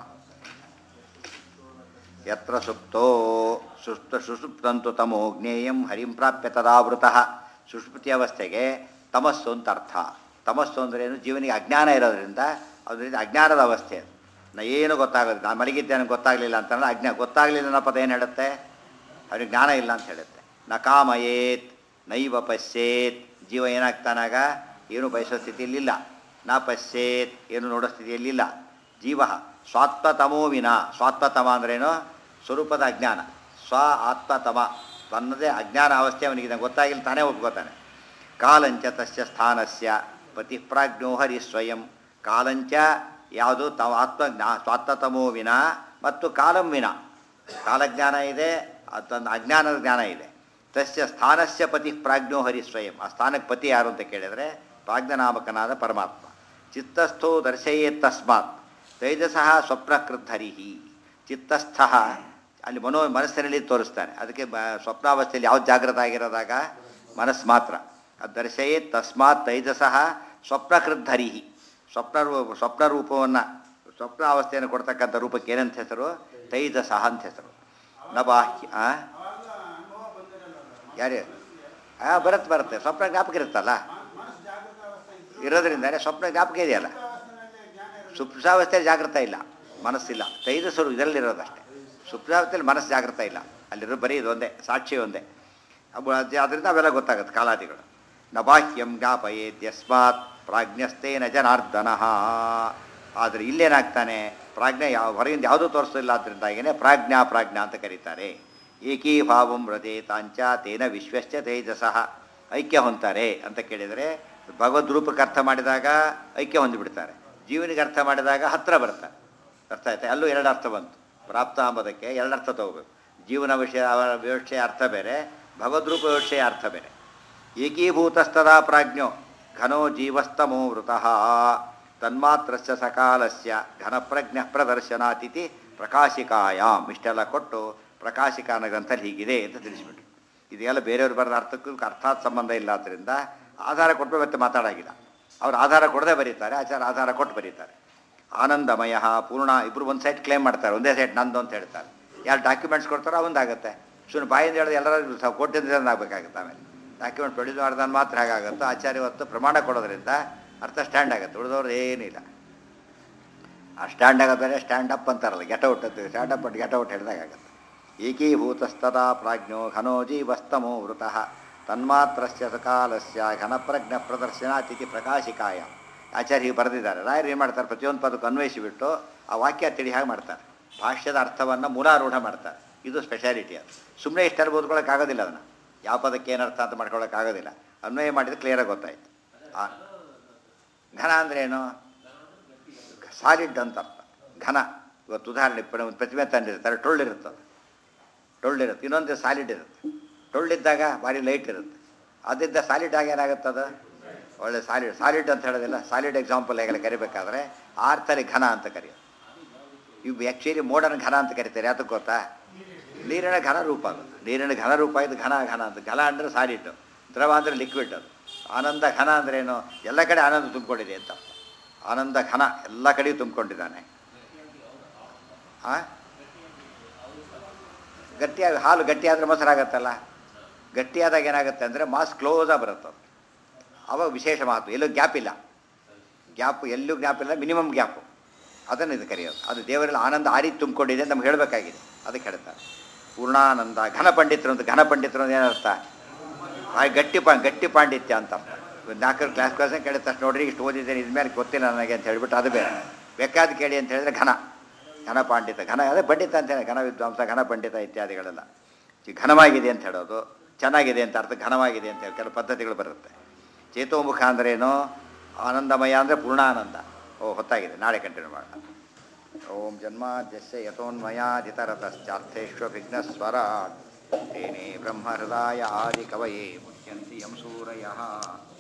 ಯತ್ರ ಸುಪ್ತೋ ಸುಪ್ತ ಸುಷುಪ್ತಂತು ತಮೋ ಜ್ಞೇಯಂ ಹರಿಂ ಪ್ರಾಪ್ಯ ತದಾವೃತಃ ಸುಷುಪ್ತಿ ಅವಸ್ಥೆಗೆ ತಮಸ್ಸು ಅಂತ ಅರ್ಥ ತಮಸ್ಸು ಅಂದ್ರೇನು ಜೀವನಿಗೆ ಅಜ್ಞಾನ ಇರೋದ್ರಿಂದ ಅದರಿಂದ ಅಜ್ಞಾನದ ಅವಸ್ಥೆ ಅದು ನಾ ಏನು ಗೊತ್ತಾಗೋದು ನಾನು ಮಲಗಿದ್ದೇನೆ ಗೊತ್ತಾಗಲಿಲ್ಲ ಅಂತಂದ್ರೆ ಅಜ್ಞಾ ಗೊತ್ತಾಗಲಿಲ್ಲ ಅನ್ನೋ ಪದ ಏನು ಹೇಳುತ್ತೆ ಅವ್ರಿಗೆ ಜ್ಞಾನ ಇಲ್ಲ ಅಂತ ಹೇಳುತ್ತೆ ನ ಕಾಮಯೇತ್ ನೈವ ಪಶ್ಯೇತ್ ಜೀವ ಏನಾಗ್ತಾನಾಗ ಏನು ಬಯಸೋ ಸ್ಥಿತಿಯಲ್ಲಿಲ್ಲ ನ ಪಶ್ಯೇತ್ ಏನು ನೋಡೋ ಸ್ಥಿತಿಯಲ್ಲಿಲ್ಲ ಜೀವ ಸ್ವಾತ್ಮತಮೋ ವಿನ ಸ್ವಾತ್ಮತಮ ಅಂದ್ರೇನು ಸ್ವರೂಪದ ಅಜ್ಞಾನ ಸ್ವ ಆತ್ಮತಮ ತನ್ನದೇ ಅಜ್ಞಾನ ಅವಸ್ಥೆ ಅವನಿಗೆ ಇದನ್ನು ಗೊತ್ತಾಗಿಲ್ಲ ತಾನೇ ಒಪ್ಕೋತಾನೆ ಕಾಲಂಚ ತಸ್ಯ ಸ್ಥಾನಸ್ಯ ಪತಿ ಪ್ರಾಜ್ಞೋ ಹರಿ ಸ್ವಯಂ ಕಾಲಂಚ ಯಾವುದು ತಾವು ಆತ್ಮ ಜ್ಞಾ ಸ್ವಾತ್ಮತಮೋ ವಿನ ಮತ್ತು ಕಾಲಂ ವಿನ ಕಾಲಜ್ಞಾನ ಇದೆ ತನ್ನ ಅಜ್ಞಾನದ ಜ್ಞಾನ ಇದೆ ತಸ್ಯ ಸ್ಥಾನಸ್ಯ ಪತಿ ಪ್ರಾಜ್ಞೋ ಹರಿ ಸ್ವಯಂ ಆ ಸ್ಥಾನಕ್ಕೆ ಪತಿ ಯಾರು ಅಂತ ಕೇಳಿದರೆ ಪ್ರಾಜ್ಞನಾಮಕನಾದ ಪರಮಾತ್ಮ ಚಿತ್ತಸ್ಥೋ ದರ್ಶಯೇತ್ ತಸ್ಮಾತ್ ತೈಜಸಃ ಸ್ವಪ್ನಕೃದ್ಧರಿಹಿ ಚಿತ್ತಸ್ಥ ಅಲ್ಲಿ ಮನೋ ಮನಸ್ಸಿನಲ್ಲಿ ತೋರಿಸ್ತಾನೆ ಅದಕ್ಕೆ ಬ- ಸ್ವಪ್ನಾವಸ್ಥೆಯಲ್ಲಿ ಯಾವ್ದು ಜಾಗೃತ ಆಗಿರೋದಾಗ ಮನಸ್ಸು ಮಾತ್ರ ಅದು ದರ್ಶಯೇತ್ ತಸ್ಮಾತ್ ತೈಜಸಃ ಸ್ವಪ್ನಕೃದ್ಧರಿಹಿ ಸ್ವಪ್ನ ರೂ ಸ್ವಪ್ನ ರೂಪವನ್ನು ಸ್ವಪ್ನ ಅವಸ್ಥೆಯನ್ನು ಕೊಡ್ತಕ್ಕಂಥ ರೂಪಕ್ಕೆ ಏನಂತ ಹೆಸರು ತೈಜಸಃ ಅಂತ ಹೆಸರು ನ ಬಾಹ್ಯ ಆ? ಯಾರೇ ಹಾಂ ಬರುತ್ತೆ ಬರುತ್ತೆ ಸ್ವಪ್ನ ಜ್ಞಾಪಕ ಇರುತ್ತಲ್ಲ ಇರೋದ್ರಿಂದಾನೆ ಸ್ವಪ್ನ ಜ್ಞಾಪಕ ಇದೆಯಲ್ಲ ಸುಪ್ತಾವಸ್ಥೆಯಲ್ಲಿ ಜಾಗೃತ ಇಲ್ಲ ಮನಸ್ಸಿಲ್ಲ ತೈಜಸ್ಸರು ಇದರಲ್ಲಿರೋದಷ್ಟೇ ಸುಪ್ತಾವಸ್ಥೆಯಲ್ಲಿ ಮನಸ್ಸು ಜಾಗೃತ ಇಲ್ಲ ಅಲ್ಲಿರೋ ಬರೀ ಇದೊಂದೇ ಸಾಕ್ಷಿ ಒಂದೇ ಅವು ಅದ್- ಅದರಿಂದ ಅವೆಲ್ಲ ಗೊತ್ತಾಗುತ್ತೆ ಕಾಲಾದಿಗಳು ನ ಬಾಹ್ಯಂ ಜ್ಞಾಪಯೇದ್ಯಸ್ಮಾತ್ ಪ್ರಾಜ್ಞಸ್ತೇನ ಜನಾರ್ದನಃ ಆದರೆ ಇಲ್ಲೇನಾಗ್ತಾನೆ ಪ್ರಾಜ್ಞೆ ಯಾವ ಹೊರಗಿಂದ ಯಾವುದೂ ತೋರಿಸೋದಿಲ್ಲ ಅದರಿಂದಾಗಿಯೇ ಪ್ರಾಜ್ಞಾ ಪ್ರಾಜ್ಞಾ ಅಂತ ಕರೀತಾರೆ ಏಕೀಭಾವಂ ಹೃದಯತಾಂಚ ತೇನ ವಿಶ್ವಶ್ಚ ತೇಜಸಃ ಐಕ್ಯ ಹೊಂತಾರೆ ಅಂತ ಕೇಳಿದರೆ ಭಗವದ್ ರೂಪಕ್ಕೆ ಅರ್ಥ ಮಾಡಿದಾಗ ಐಕ್ಯ ಹೊಂದಿಬಿಡ್ತಾರೆ ಜೀವನಿಗೆ ಅರ್ಥ ಮಾಡಿದಾಗ ಹತ್ರ ಬರ್ತಾರೆ ಅರ್ಥ ಆಯ್ತಾ ಅಲ್ಲೂ ಎರಡು ಅರ್ಥ ಬಂತು ಪ್ರಾಪ್ತ ಅಂಬೋದಕ್ಕೆ ಎರಡು ಅರ್ಥ ತಗೋಬೇಕು ಜೀವನ ವಿಷಯ ಅವರ ವಿವಕ್ಷೆಯ ಅರ್ಥ ಬೇರೆ ಭಗವದ್ರೂಪ ವಿವಕ್ಷೆಯ ಅರ್ಥ ಬೇರೆ ಏಕೀಭೂತಸ್ತದಾ ಪ್ರಾಜ್ಞೋ ಘನೋ ಜೀವಸ್ತಮೋ ವೃತಃ ತನ್ಮಾತ್ರಸ್ಯ ಸಕಾಲಸ್ಯ ಘನಪ್ರಜ್ಞ ಪ್ರದರ್ಶನಾತಿಥಿ ಪ್ರಕಾಶಿಕಾಯಾಮ್ ಇಷ್ಟೆಲ್ಲ ಕೊಟ್ಟು ಪ್ರಕಾಶಿಕಾನ ಗ್ರಂಥಲ್ಲಿ ಹೀಗಿದೆ ಅಂತ ತಿಳಿಸ್ಬಿಟ್ರು ಇದೆಲ್ಲ ಬೇರೆಯವ್ರು ಬರೆದ ಅರ್ಥಕ್ಕೂ ಅರ್ಥಾತ್ ಸಂಬಂಧ ಇಲ್ಲ ಆದ್ದರಿಂದ ಆಧಾರ ಕೊಟ್ಟು ಮತ್ತೆ ಮಾತಾಡಾಗಿಲ್ಲ ಅವ್ರು ಆಧಾರ ಕೊಡದೆ ಬರೀತಾರೆ ಆಚಾರ ಆಧಾರ ಕೊಟ್ಟು ಬರೀತಾರೆ ಆನಂದಮಯ ಪೂರ್ಣ ಇಬ್ಬರು ಒಂದು ಸೈಟ್ ಕ್ಲೇಮ್ ಮಾಡ್ತಾರೆ ಒಂದೇ ಸೈಟ್ ನಂದು ಅಂತ ಹೇಳ್ತಾರೆ ಯಾರು ಡಾಕ್ಯುಮೆಂಟ್ಸ್ ಕೊಡ್ತಾರೋ ಒಂದಾಗುತ್ತೆ ಸುಮ್ಮನೆ ಬಾಯಿಂದ ಹೇಳಿದ್ರೆ ಎಲ್ಲರೂ ಕೋಟ್ಯದಿಂದ ಆಗಬೇಕಾಗುತ್ತೆ ಆಮೇಲೆ ಡಾಕ್ಯುಮೆಂಟ್ ಪ್ರೊಡ್ಯೂಸ್ ಮಾಡಿದಾಗ ಮಾತ್ರ ಹಾಗಾಗುತ್ತೋ ಆಚಾರ್ಯ ಹೊತ್ತು ಪ್ರಮಾಣ ಕೊಡೋದ್ರಿಂದ ಅರ್ಥ ಸ್ಟ್ಯಾಂಡ್ ಆಗುತ್ತೆ ಉಳಿದವ್ರದ್ದು ಏನಿಲ್ಲ ಆ ಸ್ಟ್ಯಾಂಡ್ ಆಗೋದು ಬೇರೆ ಸ್ಟ್ಯಾಂಡ್ ಅಪ್ ಅಂತಾರಲ್ಲ ಗೆಟ್ ಔಟ್ ಅಂತ stand up and get out ಹೇಳಿದಾಗ ಆಗುತ್ತೆ ಏಕೀಭೂತಸ್ತದಾ ಪ್ರಾಜ್ಞೋ ಘನೋ ಜೀವಸ್ತಮೋ ವೃತಃ ತನ್ಮಾತ್ರಸ್ಯ ಸಕಾಲಸ್ಯ ಘನಪ್ರಜ್ಞ ಪ್ರದರ್ಶನಾತಿಥಿ ಪ್ರಕಾಶಿಕಾಯ ಆಚಾರ್ಯ ಹೀಗೆ ಬರೆದಿದ್ದಾರೆ ರಾಯರು ಏನು ಮಾಡ್ತಾರೆ ಪ್ರತಿಯೊಂದು ಪದಕ್ಕೂ ಅನ್ವಯಿಸಿಬಿಟ್ಟು ಆ ವಾಕ್ಯ ತಿಳಿ ಹಾಗೆ ಮಾಡ್ತಾರೆ ಭಾಷ್ಯದ ಅರ್ಥವನ್ನು ಮೂಲಾರೂಢ ಮಾಡ್ತಾರೆ ಇದು ಸ್ಪೆಷಾಲಿಟಿ ಅದು ಸುಮ್ಮನೆ ಇಷ್ಟೆಲ್ಲ ಓದ್ಕೊಳ್ಳೋಕ್ಕಾಗೋದಿಲ್ಲ ಅದನ್ನು ಯಾವ ಪದಕ್ಕೆ ಏನು ಅರ್ಥ ಅಂತ ಮಾಡ್ಕೊಳ್ಳೋಕ್ಕಾಗೋದಿಲ್ಲ ಅನ್ವಯ ಮಾಡಿದ್ರೆ ಕ್ಲಿಯರಾಗಿ ಗೊತ್ತಾಯ್ತು ಆ ಘನ ಅಂದ್ರೇನು ಸಾಲಿಡ್ ಅಂತ ಅರ್ಥ ಘನ ಇವತ್ತು ಉದಾಹರಣೆ ಪ್ರ- ಒಂದು ಪ್ರತಿಮೆ ತಂದಿರ್ತಾರೆ ಟೊಳ್ಳಿರುತ್ತೆ ಅದು ಟೊಳ್ಳಿರುತ್ತೆ ಇನ್ನೊಂದು ಸಾಲಿಡ್ ಇರುತ್ತೆ ಟೊಳ್ಳಿದ್ದಾಗ ಭಾರಿ ಲೈಟ್ ಇರುತ್ತೆ ಅದಿದ್ದ ಸಾಲಿಡ್ ಆಗಿ ಏನಾಗುತ್ತೆ ಅದು ಒಳ್ಳೆ ಸಾಲಿಡ್ ಸಾಲಿಡ್ ಅಂತ ಹೇಳೋದಿಲ್ಲ ಸಾಲಿಡ್ ಎಕ್ಸಾಂಪಲ್ ಹೇಗೆಲ್ಲ ಕರಿಬೇಕಾದ್ರೆ ಆ ಅರ್ಥದಲ್ಲಿ ಘನ ಅಂತ ಕರೆಯೋದು ಇವು ಆ್ಯಕ್ಚುಲಿ ಮೋಡರ್ನ್ ಘನ ಅಂತ ಕರಿತಾರೆ ಯಾತಕ್ಕೆ ಗೊತ್ತಾ ನೀರಿನ ಘನ ರೂಪ ಅದು ನೀರಿನ ಘನ ರೂಪ ಇದು ಘನ ಘನ ಅಂತ ಘನ ಅಂದರೆ ಸಾಲಿಡ್ ದ್ರವ ಅಂದರೆ ಲಿಕ್ವಿಡ್ ಅದು ಆನಂದ ಘನ ಅಂದ್ರೇನು ಎಲ್ಲ ಕಡೆ ಆನಂದ ತುಂಬಿಕೊಂಡಿದೆ ಅಂತ ಆನಂದ ಘನ ಎಲ್ಲ ಕಡೆಯೂ ತುಂಬಿಕೊಂಡಿದ್ದಾನೆ ಆ ಗಟ್ಟಿಯಾಗಿ ಹಾಲು ಗಟ್ಟಿಯಾದರೆ ಮೊಸರಾಗತ್ತಲ್ಲ ಗಟ್ಟಿಯಾದಾಗ ಏನಾಗುತ್ತೆ ಅಂದರೆ ಮಾಸ್ ಕ್ಲೋಸಾಗಿ ಬರುತ್ತೆ ಅದು ಅವಾಗ ವಿಶೇಷ ಮಹತ್ವ ಎಲ್ಲೂ ಗ್ಯಾಪ್ ಇಲ್ಲ ಗ್ಯಾಪ್ ಎಲ್ಲೂ ಗ್ಯಾಪ್ ಇಲ್ಲ ಮಿನಿಮಮ್ ಗ್ಯಾಪು ಅದನ್ನು ಇದು ಕರೆಯೋದು ಅದು ದೇವರಲ್ಲಿ ಆನಂದ ಆ ರೀತಿ ತುಂಬಿಕೊಂಡಿದೆ ಅಂತ ನಮ್ಗೆ ಹೇಳಬೇಕಾಗಿದೆ ಅದಕ್ಕೆ ಹೇಳ್ತಾರೆ ಪೂರ್ಣಾನಂದ ಘನ ಪಂಡಿತರು ಅಂತ ಘನ ಪಂಡಿತರು ಅಂತ ಏನರ್ಥ ಆ ಗಟ್ಟಿ ಪಾ ಗಟ್ಟಿ ಪಾಂಡಿತ್ಯ ಅಂತ ಅರ್ಥ ಒಂದು ನಾಲ್ಕರ ಕ್ಲಾಸ್ ಕ್ಲಾಸ್ ಕೇಳಿದ ತಕ್ಷಣ ನೋಡ್ರಿ ಇಷ್ಟು ಓದಿದ್ದೇನೆ ಇದ್ಮೇಲೆ ಗೊತ್ತಿಲ್ಲ ನನಗೆ ಅಂತ ಹೇಳ್ಬಿಟ್ಟು ಅದು ಬೇರೆ ಬೇಕಾದ ಕೇಳಿ ಅಂತ ಹೇಳಿದ್ರೆ ಘನ ಘನ ಪಾಂಡಿತ ಘನ ಅದೇ ಪಂಡಿತ ಅಂತೇನೆ ಘನ ವಿದ್ವಾಂಸ ಘನ ಪಂಡಿತ ಇತ್ಯಾದಿಗಳೆಲ್ಲ ಈ ಘನವಾಗಿದೆ ಅಂತ ಹೇಳೋದು ಚೆನ್ನಾಗಿದೆ ಅಂತ ಅರ್ಥ ಘನವಾಗಿದೆ ಅಂತ ಹೇಳಿ ಕೆಲವು ಪದ್ಧತಿಗಳು ಬರುತ್ತೆ ಚೇತೋಮುಖ ಅಂದ್ರೇನು ಆನಂದಮಯ ಅಂದರೆ ಪೂರ್ಣಾನಂದ ಓ ಹೊತ್ತಾಗಿದೆ ನಾಳೆ ಕಂಟಿನ್ಯೂ ಮಾಡೋಣ ಓಂ ಜನ್ಮಾದ್ಯಸ್ಯ ಯಥೋನ್ಮಯಾಧಿತರತಶ್ಚಾರ್ಥೇಶ್ವವಿಘ್ನಸ್ವರಾಟ್ ತೇನೇ ಬ್ರಹ್ಮಹೃದಾಯ ಆದಿಕವಯೇ ಮುಚ್ಯಂತಿ ಯಂ ಸೂರಯಃ